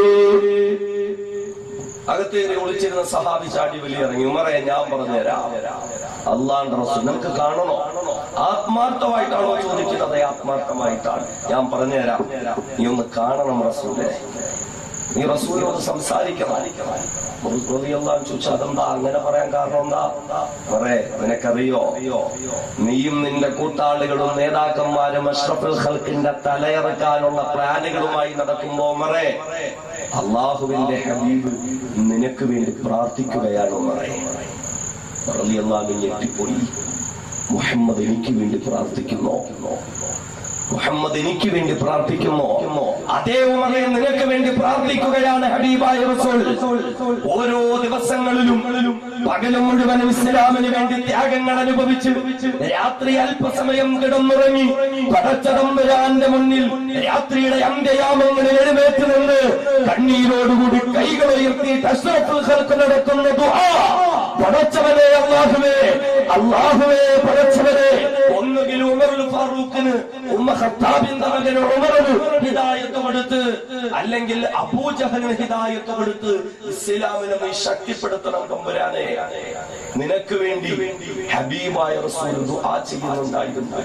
അകത്തേറി ഒളിച്ചിരുന്ന സഹാബി ചാടി വലിയിറങ്ങി ഉമറെ ഞാൻ പറഞ്ഞുതരാം അള്ളാന്റെ റസൂൽ നമുക്ക് കാണണോ ആത്മാർത്ഥമായിട്ടാണോ ചോദിക്കുന്നത് അതെ ആത്മാർത്ഥമായിട്ടാണ് ഞാൻ പറഞ്ഞുതരാം നീ ഒന്ന് കാണണം റസൂലെ നീ റസൂലിനോട് സംസാരിക്കണം റളിയല്ലാഹു ചോദിച്ചു അതെന്താ അങ്ങനെ പറയാൻ കാരണം എന്താ പറേ നിനക്കറിയോ നീയും നിന്റെ കൂട്ടാളികളും നേതാക്കന്മാരും അഷ്റഫുൽ ഖൽക്കിന്റെ തലയിറക്കാനുള്ള പ്ലാനുകളുമായി നടക്കുമ്പോ മറേ അള്ളാഹുവിന്റെ ഹബീബ് നിനക്ക് വേണ്ടി പ്രാർത്ഥിക്കുകയാണ് മറേ റളിയല്ലാഹു ഞെട്ടിപ്പോയി മുഹമ്മദ് എനിക്ക് വേണ്ടി പ്രാർത്ഥിക്കുന്നു മുഹമ്മദ് എനിക്ക് വേണ്ടി പ്രാർത്ഥിക്കുന്നു അതേ ഉമറെ നിനക്ക് വേണ്ടി പ്രാർത്ഥിക്കുകയാണ് ഹബീബായ റസൂൽ ഓരോ ദിവസങ്ങളിലും പകലും മുഴുവനും ഇസ്ലാമിന് വേണ്ടി ത്യാഗങ്ങൾ അനുഭവിച്ച് രാത്രി അല്പസമയം കിടന്നുറങ്ങി പടച്ചതമ്പുരാന്റെ മുന്നിൽ രാത്രിയുടെ അന്ത്യയാമങ്ങളിൽ എഴുന്നേറ്റ് നിന്ന് കണ്ണീരോടുകൂടി കൈകൾ ഉയർത്തി അഷ്റഫുൽ ഖൽക്ക് നടത്തുന്ന ദുആ പടച്ചവനെ അള്ളാഹുവേ അള്ളാഹുവേ പടച്ചവനെ ഒന്നുകിൽ ഉമറുൽ ഫാറൂഖിന് ഉമ്മ ഖത്താബിന്റെ മകന് ഉമറിന് ഹിദായത്ത് കൊടുത്ത് അല്ലെങ്കിൽ അബൂജഹലിന് ഹിദായത്ത് കൊടുത്ത് ഇസ്ലാമിനെ നീ ശക്തിപ്പെടുത്തണം തമ്പുരാനെ നിനക്ക് വേണ്ടി ഹബീബായ റസൂൽ ദുആ ചെയ്യുന്നുണ്ടായിരുന്നു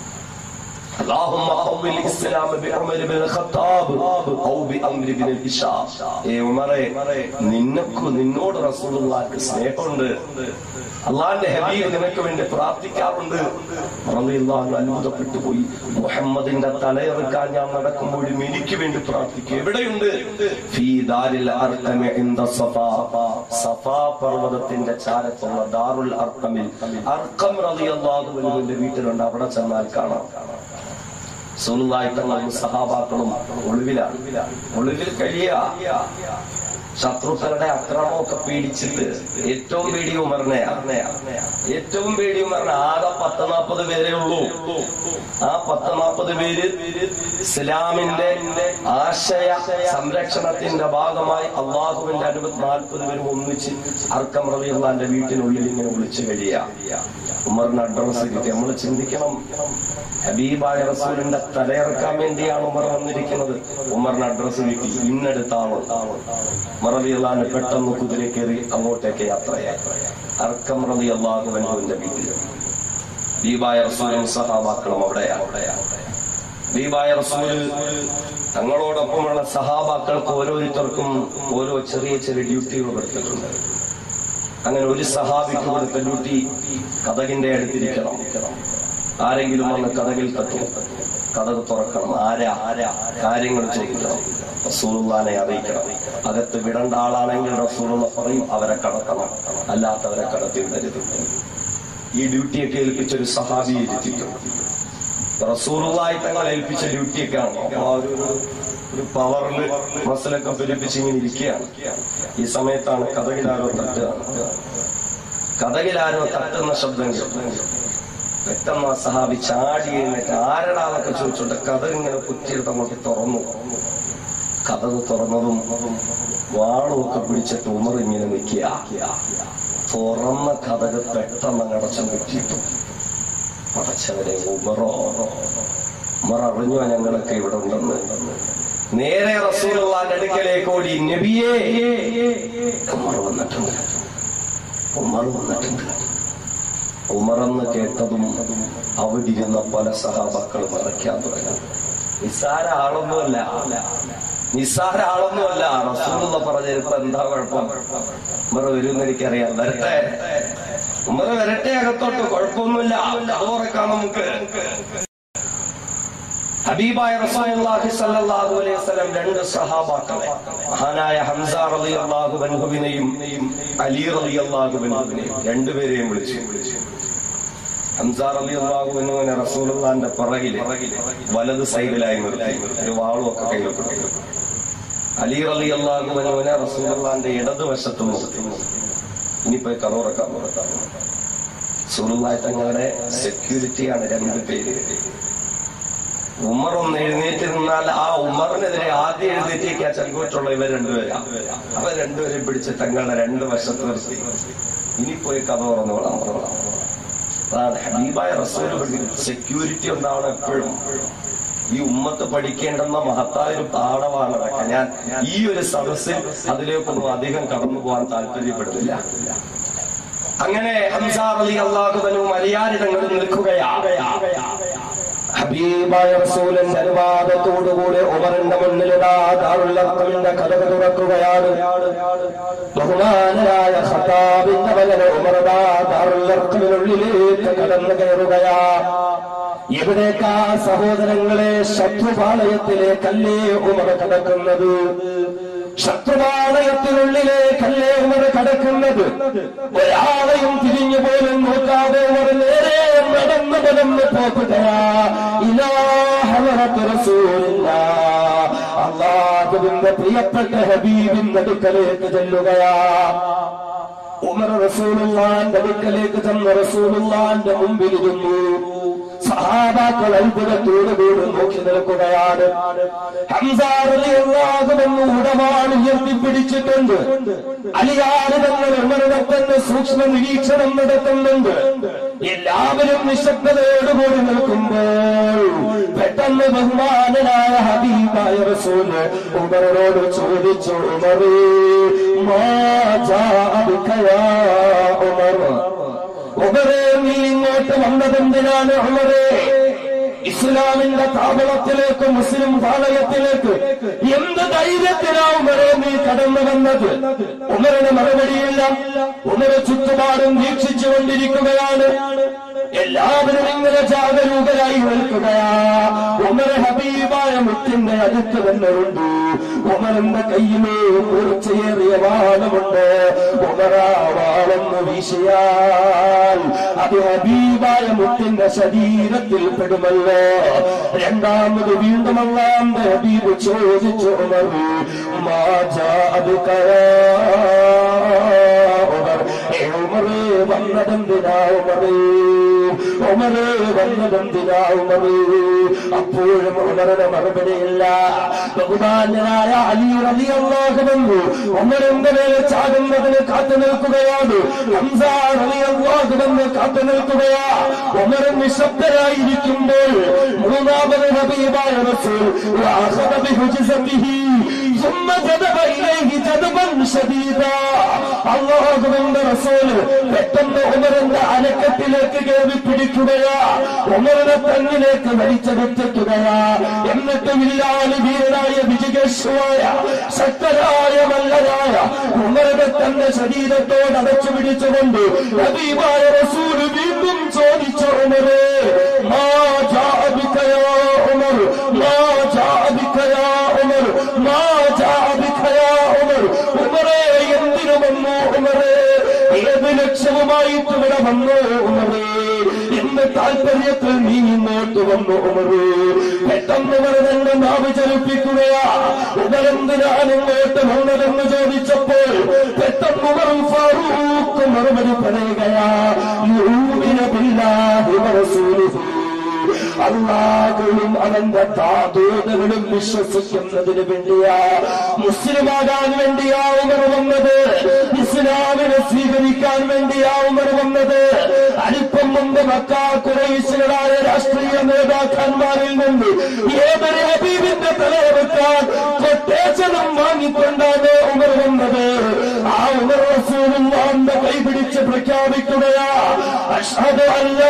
اللهم قوم الاسلام بعمر بن الخطاب او بامر بن الهشام ഏ ഉമറേ നിനക്ക് നിന്നോട് റസൂലുള്ളാഹിക്ക് സ്നേഹമുണ്ട് അള്ളാന്റെ ഹബീബ് നിനക്ക് വേണ്ടി പ്രാർത്ഥിക്കാറുണ്ട് റളിയല്ലാഹു അത്ഭുതപ്പെട്ടു പോയി മുഹമ്മദിന്റെ തലയിറക്കാൻ ഞാൻ നടക്കുമ്പോഴും എനിക്ക് വേണ്ടി പ്രാർത്ഥിക്കും എവിടെയുണ്ട് ഫീ ദാരിൽ അർഖമി ഇൻദ സഫാ സഫാ പർവ്വതത്തിന്റെ ചാരത്തുള്ള ദാറുൽ അർഖമിൽ അർഖം റളിയല്ലാഹു അൻഹുവിന്റെ വീട്ടിലുണ്ട് അവിടെ ചെന്നാൽ കാണാം സുലുള്ളായി തങ്ങളും സഹാബാക്കളും ഒളിവിലാണ് ഒളിവിൽ കഴിയ ശത്രുക്കളുടെ അക്രമമൊക്കെ പേടിച്ചിട്ട് ഏറ്റവും പേടി ഉമറിനെയാ ഏറ്റവും പേടി ഉമറിനെ ആകെ പത്ത് നാൽപ്പത് പേരേ ഉള്ളൂ ആ പത്ത് നാൽപ്പത് പേര് ഇസ്ലാമിന്റെ ആശയ സംരക്ഷണത്തിന്റെ ഭാഗമായി അള്ളാഹുവിന്റെ അനുമതി നാൽപ്പത് പേരും ഒന്നിച്ച് അർക്കം റബിയുള്ളാന്റെ വീട്ടിനുള്ളിൽ ഇങ്ങനെ വിളിച്ചു കഴിയാ ഉമറിന് അഡ്രസ് കിട്ടി നമ്മൾ ചിന്തിക്കണം ഹബീബായ റസൂലിന്റെ തലയിറക്കാൻ വേണ്ടിയാണ് ഉമർ വന്നിരിക്കുന്നത് ഉമറിന് അഡ്രസ് കിട്ടി ഇന്നടുത്ത ആള് മറവിയല്ലാന്ന് പെട്ടെന്ന് കുതിര കയറി അങ്ങോട്ടേക്ക് യാത്രയായി അർക്കം റബി അള്ളാഹുവിന്റെ വീട്ടിൽ ഹബീബായ റസൂലും സഹാബാക്കളും അവിടെയാണ് ഹബീബായ റസൂൽ തങ്ങളോടൊപ്പമുള്ള സഹാബാക്കൾക്ക് ഓരോരുത്തർക്കും ഓരോ ചെറിയ ചെറിയ ഡ്യൂട്ടികൾ കൊടുത്തിട്ടുണ്ട് അങ്ങനെ ഒരു സഹാബിക്ക് കൊടുത്ത ഡ്യൂട്ടി കഥകിന്റെ അടുത്തിരിക്കണം ആരെങ്കിലും വന്ന് കഥകിൽ തട്ടും കഥക് തുറക്കണം ആരാ ആരാ കാര്യങ്ങൾ ചോദിക്കണം റസൂലുള്ളാനെ അറിയിക്കണം അകത്ത് വിടേണ്ട ആളാണെങ്കിൽ റസൂലുള്ള പറയും അവരെ കടത്തണം അല്ലാത്തവരെ കടത്തി വിടരുത് ഈ ഡ്യൂട്ടിയൊക്കെ ഏൽപ്പിച്ചൊരു സഹാബി ഇരുത്തിയിട്ടുണ്ട് റസൂറുള്ളായി തങ്ങൾ ഏൽപ്പിച്ച ഡ്യൂട്ടിയൊക്കെയാണ് അപ്പൊ ആ ഒരു ഒരു പവറിൽ മസിലൊക്കെ പെരുപ്പിച്ച് ഇങ്ങനെ ഇരിക്കുകയാണ് ഈ സമയത്താണ് കഥകിലാരോ തട്ടുകയാണ് കഥകിലാരോ തട്ടുന്ന ശബ്ദം കേട്ടു പെട്ടെന്ന് ആ സഹാബി ചാടി എഴുന്നേറ്റ് ആരടാന്നൊക്കെ ചോദിച്ചോണ്ട് കഥ ഇങ്ങനെ കുത്തിയെടുത്ത് അങ്ങോട്ട് തുറന്നു കഥക് തുറന്നതും വാളും ഒക്കെ പിടിച്ചിട്ട് ഉമർ ഇങ്ങനെ നിൽക്കുക തുറന്ന കഥക് പെട്ടെന്ന് അങ്ങടച്ചു കിട്ടിയിട്ടു പടച്ചവരെ ഉമറോ ഉമർ അറിഞ്ഞോ ഞങ്ങളൊക്കെ ഇവിടെ ഉണ്ടെന്ന് നേരെ റസൂലുള്ളാന്റെ അടുക്കലേക്ക് ഓടി നബിയേ ഉമർ വന്നിട്ടുണ്ട് ഉമർ വന്നിട്ടുണ്ട് ഉമറെന്ന് കേട്ടതും അവിടെ ഇരുന്ന പല സഹാബക്കൾ മറയ്ക്കാൻ തുടങ്ങി നിസ്സാര ആളൊന്നുമല്ല നിസ്സാര ആളൊന്നുമല്ല റസൂലുള്ള പറഞ്ഞിരിപ്പോ എന്താ കുഴപ്പം ഉമർ വരുമെന്ന് എനിക്കറിയാം വരട്ടെ ഉമർ വരട്ടെ അകത്തോട്ട് കുഴപ്പമൊന്നുമില്ല അത് തുറക്കാം നമുക്ക് ഹബീബായ റസൂലുള്ളാഹി സ്വല്ലല്ലാഹു അലൈഹി വസല്ലം രണ്ട് സഹാബാക്കളെ മഹാനായ ഹംസ റളിയല്ലാഹു അൻഹുവിനെയും അലി റളിയല്ലാഹു അൻഹുവിനെയും രണ്ടുപേരെയും വിളിച്ചു ഹംസ റളിയല്ലാഹു അൻഹുവിനെ റസൂലുള്ളാഹിന്റെ പിറകില് വലത് സൈഡിലായി നിർത്തി ഒരു വാളും ഒക്കെ കയ്യിൽ കൊടുത്തു അലി റളിയല്ലാഹു അൻഹുവിനെ റസൂലുള്ളാഹിന്റെ ഇടതുവശത്ത് നിർത്തി ഇനിയിപ്പോ കറോറക്കാൻ പുറത്താണ് റസൂലുള്ളാഹി തങ്ങളുടെ സെക്യൂരിറ്റിയാണ് രണ്ട് പേര് ഉമർ ഒന്ന് എഴുന്നേറ്റ് നിന്നാൽ ആ ഉമറിനെതിരെ ആദ്യം എഴുന്നേറ്റേക്ക് ആ ചങ്കൂറ്റുള്ള ഇവർ രണ്ടുപേരാ അവർ രണ്ടുപേരും പിടിച്ച് തങ്ങളുടെ രണ്ട് വശത്ത് നിർത്തി ഇനി പോയി കഥ തുറന്നോളാം അതാണ് ഹബീബായ റസൂൽ സെക്യൂരിറ്റി ഉണ്ടാവണം എപ്പോഴും ഈ ഉമ്മത്ത് പഠിക്കേണ്ടെന്ന മഹത്തായ ഒരു പാഠമാണ് അതൊക്കെ ഞാൻ ഈ ഒരു സദസ്സിൽ അതിലേക്കൊന്നും അധികം കടന്നു പോകാൻ താല്പര്യപ്പെടുന്നില്ല അങ്ങനെ ഹംസാർ അലി അള്ളാഹുബനും അലിയാരിടങ്ങളിൽ നിൽക്കുകയാണ് ഹബീബായ റസൂലിന്റെ അനുവാദത്തോടുകൂടി ഉമറിന്റെ മുന്നിലിടാ ദാറുല്ലഖമിന്റെ കഥക തുറക്കുകയാണ് ബഹുമാനരായ ഖത്താബിന്റെ മകന് ഉമറദാ ദാറുല്ലഖമിനുള്ളിലേക്ക് കടന്നു കയറുകയാ എവിടേക്കാ സഹോദരങ്ങളെ ശത്രുപാളയത്തിലേക്കല്ലേ ഉമർ കടക്കുന്നത് ശത്രുപാളയത്തിനുള്ളിലേക്കല്ലേ ഉമർ കടക്കുന്നത് ഒരാളെയും തിരിഞ്ഞു പോലും നോക്കാതെ ഉമർ നേരെ നടന്ന് നടന്ന് പോക്കുകയാ ഇലാഹവറത്ത് റസൂലില്ല അള്ളാഹുവിന്റെ പ്രിയപ്പെട്ട ഹബീബിന്റെ അടുക്കലേക്ക് ചെല്ലുകയാ ഉമർ റസൂലുള്ളാന്റെ അടുക്കലേക്ക് ചെന്ന് റസൂലുള്ളാന്റെ മുമ്പിലിരുന്നു സഹാബാക്കൾ അത്ഭുതത്തോടു കൂടി നോക്കി നിൽക്കുകയാണ് ഹംസാറിയാകുമെന്ന് ഉടവാൾ ഉയർത്തിപ്പിടിച്ചിട്ടുണ്ട് അലിയാറ് തങ്ങൾ ഉമരുടെ തന്നെ സൂക്ഷ്മ നിരീക്ഷണം നടത്തുന്നുണ്ട് എല്ലാവരും നിശബ്ദതയോടുകൂടി നിൽക്കുമ്പോൾ പെട്ടെന്ന് ബഹുമാനനായ ഹബീബായ റസൂല് ഉമറോട് ചോദിച്ചു ഉമറേ മാ ജാഅബികയാ ഉമർ ഉമറേ നീ ഇങ്ങോട്ട് വന്നതെന്തിനാണ് ഉമറേ ഇസ്ലാമിന്റെ താവളത്തിലേക്ക് മുസ്ലിം പാളയത്തിലേക്ക് എന്ത് ധൈര്യത്തിനാ ഉമറെ നീ കടന്നു വന്നത് ഉമറിന് മറുപടിയില്ല ഉമറ് ചുറ്റുപാടും വീക്ഷിച്ചു കൊണ്ടിരിക്കുകയാണ് എല്ലാവരും ഇങ്ങനെ ജാഗരൂകരായി നിൽക്കുകയാ ഉമർ ഹബീബായ മുത്തിന്റെ അടുത്ത് തന്നെ ഉണ്ട് ഉമറിന്റെ കയ്യില് കുറിച്ചേറിയ വാളമുണ്ട് ഉമറാ വാളെന്ന് വീശിയാൽ അത് ഹബീബായ മുത്തിന്റെ ശരീരത്തിൽ പെടുമല്ലോ രണ്ടാമത് വീണ്ടും അള്ളാന്റെ ഹബീബ് ചോദിച്ചു ഉമർ മാജാ അത് ഉമർ ഏ ഉമറേ വന്നതെന്തിനാ ഉമറേ ഉമറേ വന്നതെന്തിനാ ഉമറേ അപ്പോഴും ഉമറുടെ മറുപടിയില്ല ബഹുമാന്യനായ അലി റളിയല്ലാഹു അൻഹു ഉമറിന്റെ മേലെ ചാടുന്നതിന് കാത്തു നിൽക്കുകയാണ് ഹംസ റളിയല്ലാഹു അൻഹു കാത്തു നിൽക്കുകയാ ഉമർ നിശബ്ദരായിരിക്കുമ്പോൾ മൂന്നാമത് ഹബീബായ റസൂൽ വഅഖദ ബിഹുജ്സതിഹി ثم جذب إليه جذبا شديدا അള്ളാഹുവിന്റെ റസൂല് പെട്ടെന്ന് ഉമറിന്റെ അലക്കത്തിലേക്ക് കയറി പിടിക്കുകയാ ഉമറിനെ തന്നിലേക്ക് വലിച്ചെടുത്തിക്കുകയാ എന്നിട്ട് വില്ലാളി വീരനായ വിജയശ്വായ ശക്തരായ മല്ലരായ ഉമറിനെ തന്റെ ശരീരത്തോട് അടച്ചു പിടിച്ചുകൊണ്ട് ഹബീബായ റസൂല് വീണ്ടും ചോദിച്ചു ഉമറേ മാ ജാഅബിക്കയാ ഉമർ മാ ജാഅബിക്കയാ ഉമർ മാ ജാഅബിക്കയാ ഉമർ ഉമറേ എന്തിനു വന്നു ഉമറേ ഏത് ലക്ഷ്യവുമായിട്ട് ഇവിടെ വന്നു ഉമറേ എന്റെ താല്പര്യത്തിൽ നീ ഇങ്ങോട്ട് വന്നു ഉമറേ പെട്ടെന്ന് പറഞ്ഞെന്റെ നാവ് ചലിപ്പിക്കുകയാ ഉമരെന്തിനാണ് ഇങ്ങോട്ട് വന്നതെന്ന് ചോദിച്ചപ്പോൾ പെട്ടെന്ന് ഉമറും ഫാറൂഖ് മറുപടി പറയുകയാ യൂമിന ബില്ലാഹി വറസൂലിഹി അള്ളാഹുവും അവന്റെ താതൂതകളും വിശ്വസിക്കുന്നതിന് വേണ്ടിയാ മുസ്ലിമാകാൻ വേണ്ടിയാ ഉമർ വന്നത് ഇസ്ലാമിനെ സ്വീകരിക്കാൻ വേണ്ടിയാ ഉമർ വന്നത് അല്പം മുമ്പ് മക്കാ കുറേശികളായ രാഷ്ട്രീയ നേതാക്കന്മാരിൽ നിന്ന് ഏതൊരു ഹബീബിന്റെ തലയെടുക്കാൻ കൊട്ടേച്ചനും വാങ്ങിക്കൊണ്ടാണ് ഉമർ വന്നത് ആ ഉമർ റസൂലും അവന്റെ കൈപിടിച്ച് പ്രഖ്യാപിക്കുകയാ അഷ്ഹദു അല്ലാ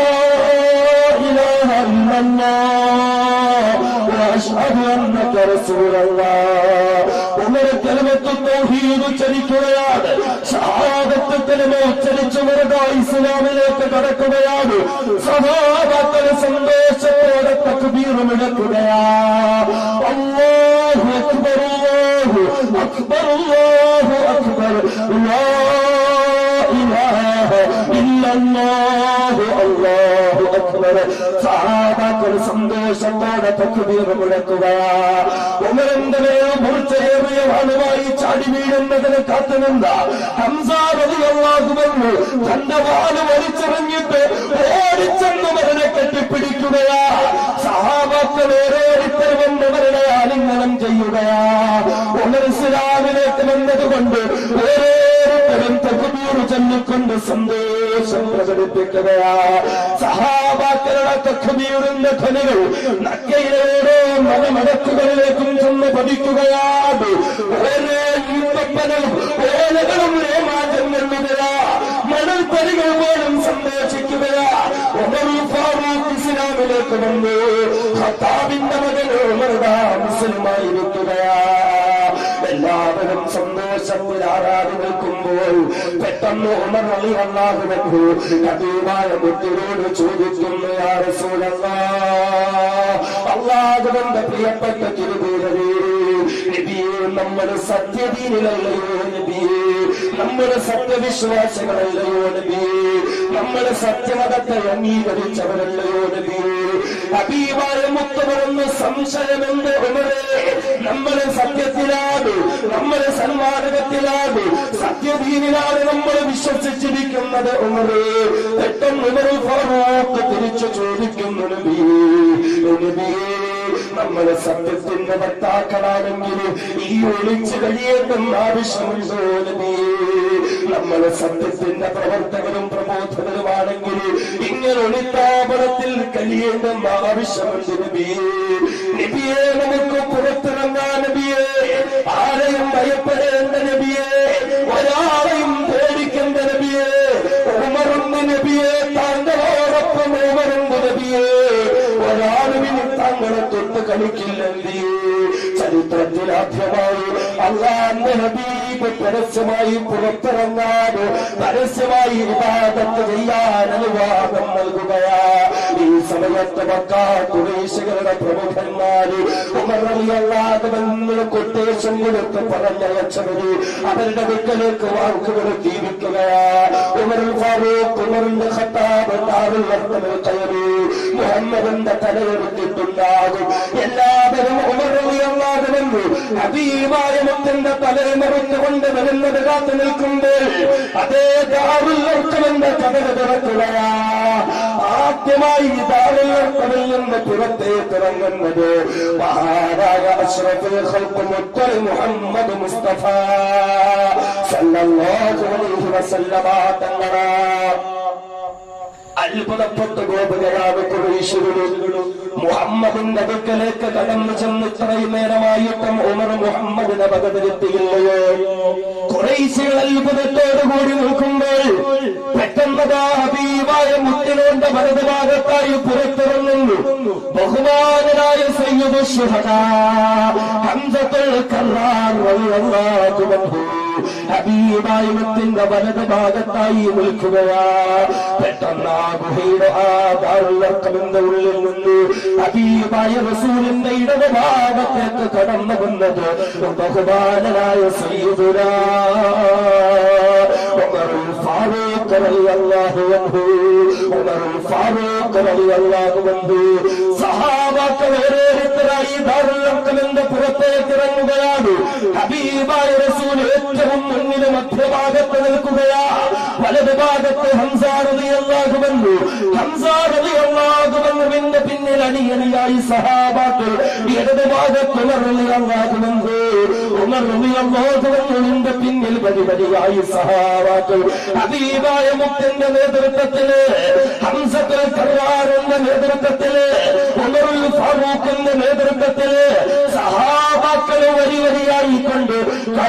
إله إلا الله وأشهد أنك رسول الله ഉമർ കലിമത്ത് തൗഹീദ് ഉച്ചരിക്കുകയാണ് ഷഹാദത്ത് കലിമ ഉച്ചരിച്ചു വരുന്ന ഇസ്ലാമിലേക്ക് കടക്കുകയാണ് സഹാബാക്കളെ സന്തോഷത്തോടെ തക്ബീർ മുഴക്കുകയാ അല്ലാഹു അക്ബർ അല്ലാഹു അക്ബർ അല്ലാഹു അക്ബർ ലാ ഇലാഹ ഇല്ലല്ലാഹു അല്ലാഹു അക്ബർ സഹാബാക്കൾ സന്തോഷത്തോടെ തക്ബീർ മുഴക്കുകയാ ഉമറിന്റെ മേൽ മൂർച്ചയേറിയ വാളുമായി ചാടി വീഴുന്നതിന് കാത്തുനിന്ന ഹംസാറിയാകുമെന്ന് തന്റെ വാല് വലിച്ചെറിഞ്ഞിട്ട് ഓടിച്ചെന്ന് മരനെ കെട്ടിപ്പിടിക്കുകയാ സഹാബാക്കൾ ഓരോരുത്തരും മരനെ ആലിംഗനം ചെയ്യുകയാ ഉമർ ഇസ്ലാമിലേക്ക് വന്നതുകൊണ്ട് ഓരോരുത്തരും തക്ബീർ ചൊല്ലിക്കൊണ്ട് സന്തോഷം പ്രകടിപ്പിക്കുകയാ സഹാബാക്കളുടെ തക്ബീറിന്റെ ധ്വനികൾ നക്കയിലെ ഓരോ മലമടക്കുകളിലേക്കും ചെന്ന് പതിക്കുകയാണ് ഓരോ ഈത്തപ്പനവും ഓലകളും രോമാഞ്ചം നൽകുകയാ മണൽപ്പരികൾ പോലും സന്തോഷിക്കുകയാ ഉമർ ഫാറൂഖ് ഇസ്ലാമിലേക്ക് വന്നു ഹത്താബിന്റെ മകൻ ഉമർദാ മുസ്ലിമായിരിക്കുകയാ എല്ലാവരും സന്തോഷത്തിൽ ആരാധി നിൽക്കുമ്പോൾ പെട്ടെന്ന് ഉമർ അലി അള്ളാഹുവെന്നു ഹബീബായ മുത്തിനോട് ചോദിക്കുന്നു യാ റസൂലല്ലാ അള്ളാഹുവിന്റെ പ്രിയപ്പെട്ട തിരുവീരവേ നബിയെ നമ്മൾ സത്യദീനിലല്ലയോ നബിയെ നമ്മൾ സത്യവിശ്വാസികളല്ലയോ നബിയെ നമ്മൾ സത്യമതത്തെ അംഗീകരിച്ചവരല്ലയോ നബിയെ ഹബീബായ മുത്തവരെന്ന് സംശയമെന്ന് ഉമരേ നമ്മളെ സത്യത്തിലാണ് നമ്മളെ സന്മാർഗത്തിലാണ് സത്യദീനിലാണ് നമ്മൾ വിശ്വസിച്ചിരിക്കുന്നത് ഉമറേ പെട്ടെന്ന് ഉമർ ഫാറൂഖ് തിരിച്ചു ചോദിക്കുന്നു നബിയേ നബിയേ നമ്മളെ സത്യത്തിന്റെ ഭർത്താക്കളാണെങ്കിൽ ഈ ഒളിച്ചു കഴിയേണ്ടും ആവശ്യമുണ്ടോ നബിയേ നമ്മളെ സത്യത്തിന്റെ പ്രവർത്തകരും പ്രബോധകരുമാണെങ്കിൽ ഇങ്ങനെ ഒളിത്താപനത്തിൽ കഴിയേണ്ടും ആവശ്യമുണ്ട് നബിയേ നബിയെ നമുക്ക് പുറത്തിറങ്ങാൻ നബിയേ ആരെയും ഭയപ്പെടേണ്ട നബിയേ ഒരാളെയും പേടിക്കേണ്ട നബിയേ ഉമറുണ്ട് നബിയെ താങ്കളോടൊപ്പം ഉമറുണ്ട് നബിയേ ഒരാളും ഇനി താങ്കളെ തൊട്ട് കളിക്കില്ല നബിയേ ചരിത്രത്തിൽ ആദ്യമായി അള്ളാന്റെ ഹബീബ് പരസ്യമായി പുറത്തിറങ്ങാൻ പരസ്യമായി വിവാദത്ത് ചെയ്യാൻ അനുവാദം നൽകുകയാ ഈ സമയത്ത് മക്കാ കുറേശികളുടെ പ്രമുഖന്മാര് ഉമറിയല്ലാതെ കൊട്ടേഷൻ കൊടുത്ത് പറഞ്ഞയച്ചവര് അവരുടെ വീട്ടിലേക്ക് വാക്കുകൾ ജീവിക്കുകയാ ഉമറുൽ ഫാറൂഖ് ഉമറിന്റെ ഖത്താബ് താറിൽ വർത്തമിൽ കയറി മുഹമ്മദിന്റെ തലയെടുത്തിട്ടുണ്ടാകും എല്ലാവരും ഉമറിയല്ലാതെ വന്നു ഹബീബായ മുത്തിന്റെ തലയെ മറിഞ്ഞുകൊണ്ട് വരുന്നത് കാത്തു നിൽക്കുമ്പോൾ അതേ ദാറുൽ വർത്തമെന്ന കഥകൾ തുറക്കുകയാ ആദ്യമായി ദാറുൽ വർത്തമിൽ നിന്ന് പുറത്തേക്ക് ഇറങ്ങുന്നത് മഹാനായ അഷ്റഫുൽ ഖൽഖ് മുത്തൽ മുഹമ്മദ് മുസ്തഫ സല്ലല്ലാഹു അലൈഹി വസല്ലമ തങ്ങളാ അത്ഭുതപ്പെട്ട് ഗോപുകയാണ് കുറേശ്വരുകളും മുഹമ്മദിന്റെ അടുക്കലേക്ക് കടന്നു ചെന്ന് ഇത്രയും നേരമായിട്ടും ഉമർ മുഹമ്മദിനെ പകതിരുത്തിയില്ലയോ കുറേശ്യകൾ അത്ഭുതത്തോടുകൂടി നിൽക്കുമ്പോൾ പെട്ടെന്നതാ ഹബീബായ മുത്തിനോന്റെ വലതുഭാഗത്തായി പുറത്തിറങ്ങുന്നു ബഹുമാനനായ സയ്യിദ് ശുഹദാ ഹംസത്തുൽ കറാർ റളിയല്ലാഹു അൻഹു ഹബീബായ മുത്തിന്റെ വലത് ഭാഗത്തായി നിൽക്കുകയാ പെട്ടെന്ന് ആ ഗുഹയുടെ ആ ദാറുല്ലർക്കമിന്റെ ഉള്ളിൽ നിന്ന് ഹബീബായ റസൂലിന്റെ ഇടത് ഭാഗത്തേക്ക് കടന്നു വന്നത് ബഹുമാനനായ സയ്യിദുനാ ഉമറുൽ ഫാറൂഖ് റളിയല്ലാഹു അൻഹു ഉമറുൽ ഫാറൂഖ് റളിയല്ലാഹു അൻഹു സഹാബാക്കൾ ഓരോരുത്തരായി ദാറുല്ലർക്കമിന്റെ പുറത്തേക്ക് ഇറങ്ങുകയാണ് ഹബീബായ റസൂൽ ഏറ്റവും മുന്നിൽ മധ്യഭാഗത്ത് നിൽക്കുകയാ വലത് ഭാഗത്ത് ഹംസാറതിയല്ലാഹു വന്നു ഹംസാറതിയല്ലാഹു വന്നുവിന്റെ പിന്നിൽ അണിയണിയായി സഹാബാക്കൾ ഇടത് ഭാഗത്ത് ഉമർറിയല്ലാഹു വന്നു ഉമർറിയല്ലാഹു വന്നുവിന്റെ പിന്നിൽ വരി വരിയായി സഹാബാക്കൾ ഹബീബായ മുക്തന്റെ നേതൃത്വത്തില് ഹംസത്തുൽ കറാറിന്റെ നേതൃത്വത്തില് ഉമറുൽ ഫാറൂഖിന്റെ നേതൃത്വത്തില് സഹാബാക്കൾ വരി വരിയായി കൊണ്ട്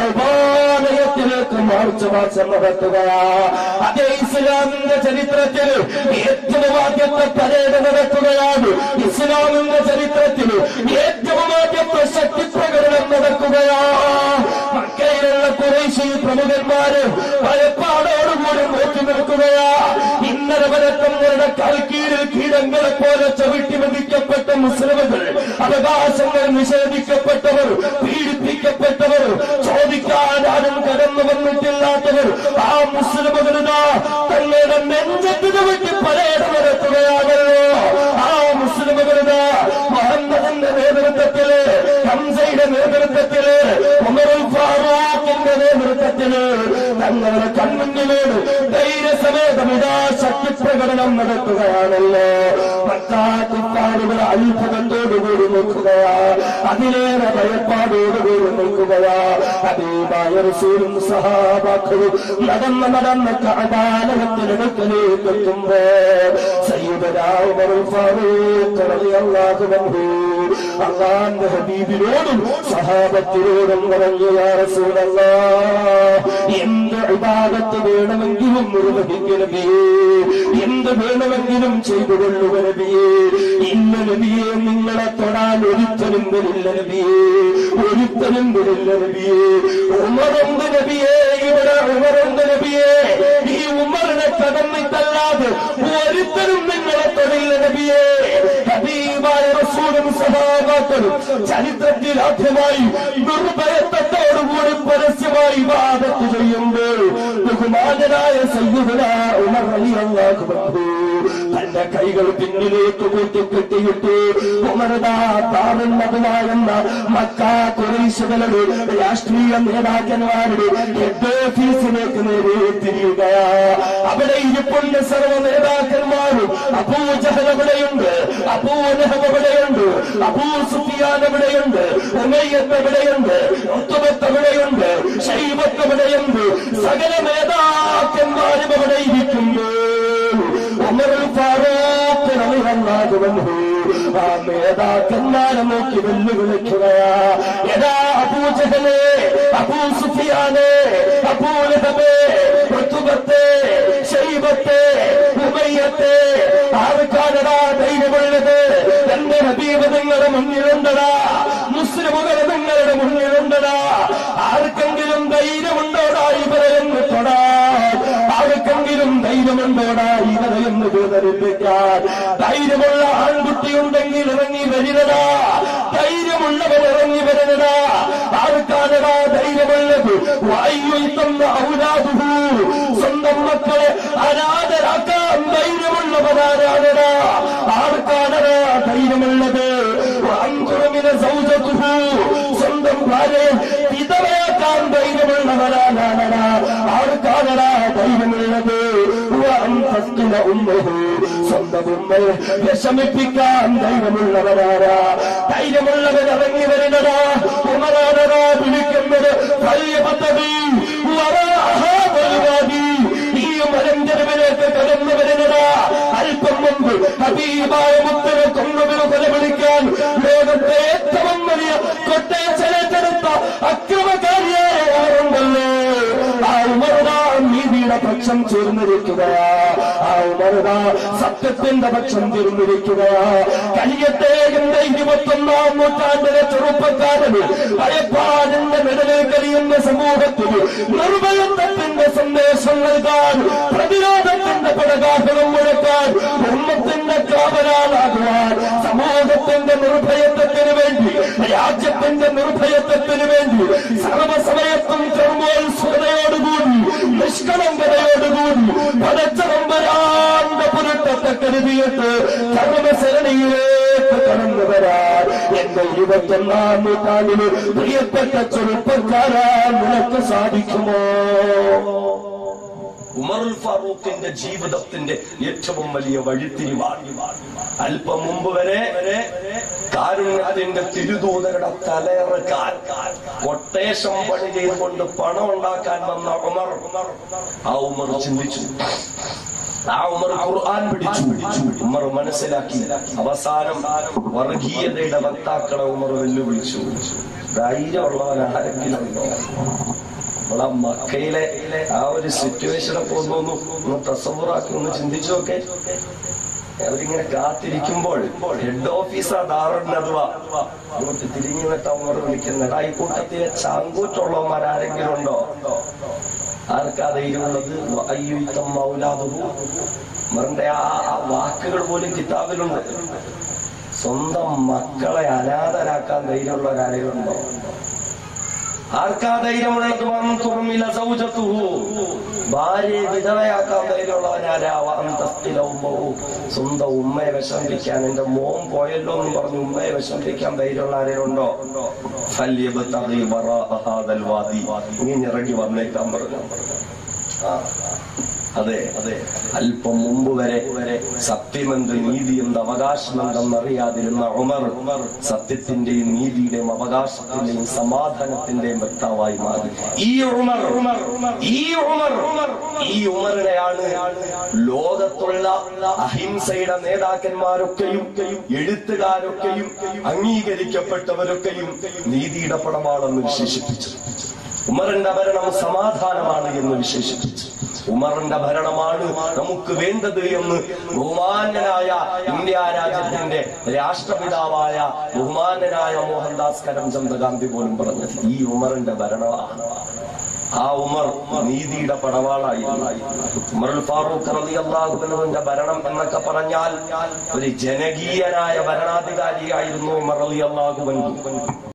കർബാലയത്തിലേക്ക് മാർച്ച് മാസം നടത്തുകയാ അതേ ഇസ്ലാമിന്റെ ചരിത്രത്തിൽ ഏറ്റവും ആദ്യത്തെ പരേഡ് നടക്കുകയാണ് ഇസ്ലാമിന്റെ ചരിത്രത്തിൽ ഏറ്റവും ആദ്യത്തെ ശക്തി പ്രകടനം നടക്കുകയാ മക്കയിലുള്ള കുറേശ്ശി പ്രമുഖന്മാര് ഭയപ്പാടോടുകൂടി നോക്കി നിൽക്കുകയാ ഇന്നലെ വരെ തങ്ങളുടെ കൽക്കീഴിൽ കീടങ്ങളെ പോലെ ചവിട്ടി മതിക്കപ്പെട്ട മുസ്ലിമുകൾ അവകാശങ്ങൾ നിഷേധിക്കപ്പെട്ടവർ പീഡിപ്പിക്കപ്പെട്ടവർ ചോദിക്കാൻ ആരും കടന്നു വന്നിട്ടില്ലാത്തവർ ആ മുസ്ലിമുകളുടെ തങ്ങളുടെ നെഞ്ചത്ത് ചവിട്ടി പരേഡ് നടത്തുകയാണല്ലോ ആ മുസ്ലിമുകളുടെ മുഹമ്മദിന്റെ നേതൃത്വത്തില് ഹംസയുടെ നേതൃത്വത്തില് ഉമറുൽ ഫാറൂഖിന്റെ നേതൃത്വത്തില് തങ്ങളുടെ കൺമുന്നിലോട് ധൈര്യസമേതം ഇതാ ശക്തി പ്രകടനം നടത്തുകയാണല്ലോ മറ്റാക്കുപ്പാടുകൾ അത്ഭുതത്തോടുകൂടി നിൽക്കുകയാ അതിലേറെ ഭയപ്പാടോടുകൂടി നിൽക്കുകയാ അതേമായ റസൂലും സഹാബാക്കളും നടന്ന് നടന്ന് കടാലയത്തിനടുക്കലേക്ക് എത്തുമ്പോ സയ്യിദനായ ഫാറൂഖ് റളിയല്ലാഹു അൻഹു അള്ളാന്റെ ഹബീബിനോടും സഹാബത്തിനോടും പറഞ്ഞു യാ റസൂലല്ലാഹ് എന്ത് ഇബാദത്ത് വേണമെങ്കിലും നിർവഹിക്കണമേ എന്ത് വേണമെങ്കിലും ചെയ്തു കൊള്ളുക നബിയേ ഇന്ന നബിയെ നിങ്ങളെ തൊടാൻ ഒരുത്തനും വരില്ല നബിയേ ഒരുത്തനും വരില്ല നബിയേ ഉമറുണ്ട് നബിയേ ഇവിടെ ഉമറുണ്ട് നബിയേ ഈ ഉമറിനെ കടന്നിട്ടല്ലാതെ ഒരുത്തരും നിങ്ങളെ തൊടില്ല നബിയേ ഹബീബായ റസൂലും സഹാബാക്കളും ചരിത്രത്തിൽ ആദ്യമായി നിർഭയത്വത്തോടുകൂടി പരസ്യമായി വാദത്ത് ചെയ്യുമ്പോൾ ബഹുമാനനായ സയ്യിദുന ഉമർ റളിയല്ലാഹു അൻഹു തന്റെ കൈകൾ പിന്നിലേക്ക് കൂട്ടിക്കെട്ടിയിട്ട് ഉമരദാ താവൻ മതമാകുന്ന മക്ക കുറേശകളുടെ രാഷ്ട്രീയ നേതാക്കന്മാരുടെ ഹെഡ് ഓഫീസിലേക്ക് നേരെ തിരിയുകയാ അവിടെ ഇരിപ്പുണ്ട് സർവ്വ നേതാക്കന്മാരും അബൂജഹൽ അവിടെയുണ്ട് അബൂലഹബ് അവിടെയുണ്ട് അബൂ സുഫിയാൻ അവിടെയുണ്ട് ഉമയ്യത്ത് അവിടെയുണ്ട് ഉത്തുബത്ത് അവിടെയുണ്ട് ഷൈബത്ത് അവിടെയുണ്ട് സകല നേതാക്കന്മാരും അവിടെ ഇരിക്കുമ്പോൾ ഉമറുൽ ഫാറൂഖ് റളിയല്ലാഹു അൻഹു ആ നേതാക്കന്മാരെ നോക്കി വെല്ലുവിളിക്കുകയാ എടാ അബൂജഹലെ അബൂ സുഫിയാനെ അബൂലഹബേ ഉത്തുബത്തെ ഷൈബത്തെ ഉമയ്യത്തെ ആർക്കാണടാ ധൈര്യമുള്ളത് എന്റെ ഹബീബ് നിങ്ങളുടെ മുന്നിലുണ്ടടാ മുസ്ലിമുകൾ നിങ്ങളുടെ മുന്നിലുണ്ടടാ ആർക്കെങ്കിലും ധൈര്യമുണ്ടോടാ ഇവരെ ഒന്ന് തൊടാ ആർക്കെങ്കിലും ധൈര്യമുണ്ടോടാ ഇവരെയൊന്ന് വേദനിപ്പിക്കാൻ ധൈര്യമുള്ള ആൺകുട്ടി ഉണ്ടെങ്കിൽ ഇറങ്ങി വരികടാ ധൈര്യമുള്ളവർ ഇറങ്ങി വരണടാ ആർക്കാണടാ ധൈര്യമുള്ളത് വായു തന്ന ഔലാദുഹു സ്വന്തം മക്കളെ അനാഥരാക്കാൻ ധൈര്യമുള്ളവരാരാണടാ ആർക്കാണടാ ധൈര്യമുള്ളത് അഞ്ചുറമിനെ സൗജത്തുഹു സ്വന്തം ഭാര്യയെ വിധവയാക്കാൻ ധൈര്യമുള്ളവരാണടാ ആർക്കാണടാ ധൈര്യമുള്ളത് അന്തസ്തുല ഉമ്മഹു സ്വന്തം ഉമ്മയെ വിഷമിപ്പിക്കാൻ ധൈര്യമുള്ളവരാരാ ധൈര്യമുള്ളവർ ഇറങ്ങി വരുന്നതാ ഉമരാനടാ വിളിക്കുന്നത് വലിയ പദ്ധതി വരാഹാദൽവാദി. ഈ മലഞ്ചെരുവിലേക്ക് കടന്നു വരുന്നതാ അല്പം മുമ്പ് ഹബീബായ മുത്തനെ കൊന്നതിന് കൊലവിളിക്കാൻ ലോകത്തെ ഏറ്റവും വലിയ കൊട്ടേച്ചലേറ്റെടുത്ത അക്രമകാരിയായ ആരുണ്ടല്ലോ ആ ഉമറുദാ നീതിയുടെ പക്ഷം ചേർന്നിരിക്കുകയാ ആ ഉമറുദാ സത്യത്തിന്റെ പക്ഷം ചേർന്നിരിക്കുകയാ കഴിയട്ടെ എന്റെ ഇരുപത്തൊന്നാം നൂറ്റാണ്ടിലെ ചെറുപ്പക്കാരന് ഭയപ്പാടിന്റെ നിഴലിൽ കഴിയുന്ന സമൂഹത്തിന് നിർഭയത്വത്തിന്റെ സന്ദേശം നൽകാൻ പ്രതിരോധത്തിന്റെ പടകാഹളം മുഴക്കാൻ ധർമ്മത്തിന്റെ കാവലാളാകുവാൻ സമൂഹത്തിന്റെ നിർഭയത്വത്തിന് വേണ്ടി രാജ്യത്തിന്റെ നിർഭയത്വത്തിന് വേണ്ടി സർവസമയത്തും കർമ്മോത്സുകതയോടുകൂടി നിഷ്കളങ്കതയോടുകൂടി പടച്ചറമ്പരാന്റെ പുരട്ടത്തെ കരുതിയിട്ട് കർമ്മസരണിയിലേക്ക് കടന്നു വരാൻ എന്റെ ഇരുപത്തൊന്നാം നൂറ്റാണ്ടിന് പ്രിയപ്പെട്ട ചെറുപ്പക്കാരാ നിനക്ക് സാധിക്കുമോ ഉമറുൽ ഫാറൂഖിന്റെ ജീവിതത്തിന്റെ ഏറ്റവും വലിയ വഴിത്തിരിവാണ് അല്പം മുമ്പ് വരെ കാരുണ്യത്തിന്റെ തിരുദൂതരുടെ തലയിറക്കാൻ കൊട്ടേഷൻ പണി ചെയ്തുകൊണ്ട് പണം ഉണ്ടാക്കാൻ വന്ന ഉമർ ആ ഉമർ ചിന്തിച്ചു ആ ഉമർ ഖുർആൻ പിടിച്ചു ഉമർ മനസ്സിലാക്കി അവസാനം വർഗീയതയുടെ വക്താക്കളെ ഉമർ വെല്ലുവിളിച്ചു ധൈര്യമുള്ളവൻ ആരെങ്കിലും ഉണ്ടോ നമ്മളെ മക്കയിലെ ആ ഒരു സിറ്റുവേഷനൊക്കെ ഒന്ന് ഒന്ന് ഒന്ന് തസവുറാക്കി ഒന്ന് ചിന്തിച്ചു നോക്കെ അവരിങ്ങനെ കാത്തിരിക്കുമ്പോൾ ഹെഡ് ഓഫീസാ ദാറുന്നതുവാ അങ്ങോട്ട് തിരിഞ്ഞു വെട്ടാൻ ഉമർ വിളിക്കുന്നത് ഈ കൂട്ടത്തിലെ ചാങ്കൂറ്റുള്ളവന്മാർ ആരെങ്കിലും ഉണ്ടോ ആർക്കാ ധൈര്യമുള്ളത് അയ്യുത്തം മൗലാദുഹു ഉമറിന്റെ ആ ആ വാക്കുകൾ പോലും കിതാബിലുണ്ട് സ്വന്തം മക്കളെ അനാഥരാക്കാൻ ധൈര്യമുള്ളവരാരെങ്കിലും ഉണ്ടോ ആർക്കാ ധൈര്യമുള്ളത് വന്നുമില്ല സൗജത്തുഹു ഭാര്യയെ വിധവയാക്കാൻ ധൈര്യമുള്ളവനാരാവാന്തസ്തിലവുമ്പോ സ്വന്തം ഉമ്മയെ വിഷമിപ്പിക്കാൻ എന്റെ മോൻ പോയല്ലോ എന്ന് പറഞ്ഞു ഉമ്മയെ വിഷമിപ്പിക്കാൻ ധൈര്യമുള്ള ആരെയുണ്ടോ ഇങ്ങനെ ഇറങ്ങി വന്നേക്കാൻ പറഞ്ഞു ആ അതെ അതെ അല്പം മുമ്പ് വരെ വരെ സത്യമെന്ത് നീതി എന്ത് അവകാശമെന്തെന്നറിയാതിരുന്ന ഉമർ ഉമർ സത്യത്തിന്റെയും നീതിയുടെയും അവകാശത്തിന്റെയും സമാധാനത്തിന്റെയും വ്യക്താവായി മാറി ഈ ഉമർ ഉമർ ഈ ഉമർ ഉമർ ഈ ഉമറിനെയാണ് ലോകത്തുള്ള അഹിംസയുടെ നേതാക്കന്മാരൊക്കെയും എഴുത്തുകാരൊക്കെയും അംഗീകരിക്കപ്പെട്ടവരൊക്കെയും നീതിയുടെ പടമാണെന്ന് വിശേഷിപ്പിച്ചു ഉമറിന്റെ ഭരണം സമാധാനമാണ് എന്ന് വിശേഷിപ്പിച്ചു ഉമറിന്റെ ഭരണമാണ് നമുക്ക് വേണ്ടത് എന്ന് ബഹുമാന്യനായ ഇന്ത്യ രാജ്യത്തിന്റെ രാഷ്ട്രപിതാവായ ബഹുമാന്യനായ മോഹൻദാസ് കരംചന്ദ് ഗാന്ധി പോലും പറഞ്ഞത് ഈ ഉമറിന്റെ ഭരണമാണ് ആ ഉമർ നീതിയുടെ പടവാളായിരുന്നു ഉമറുൽ ഫാറൂഖ് റളിയല്ലാഹുവിന്റെ ഭരണം എന്നൊക്കെ പറഞ്ഞാൽ ഒരു ജനകീയനായ ഭരണാധികാരിയായിരുന്നു ഉമർ റളിയല്ലാഹു അൻഹു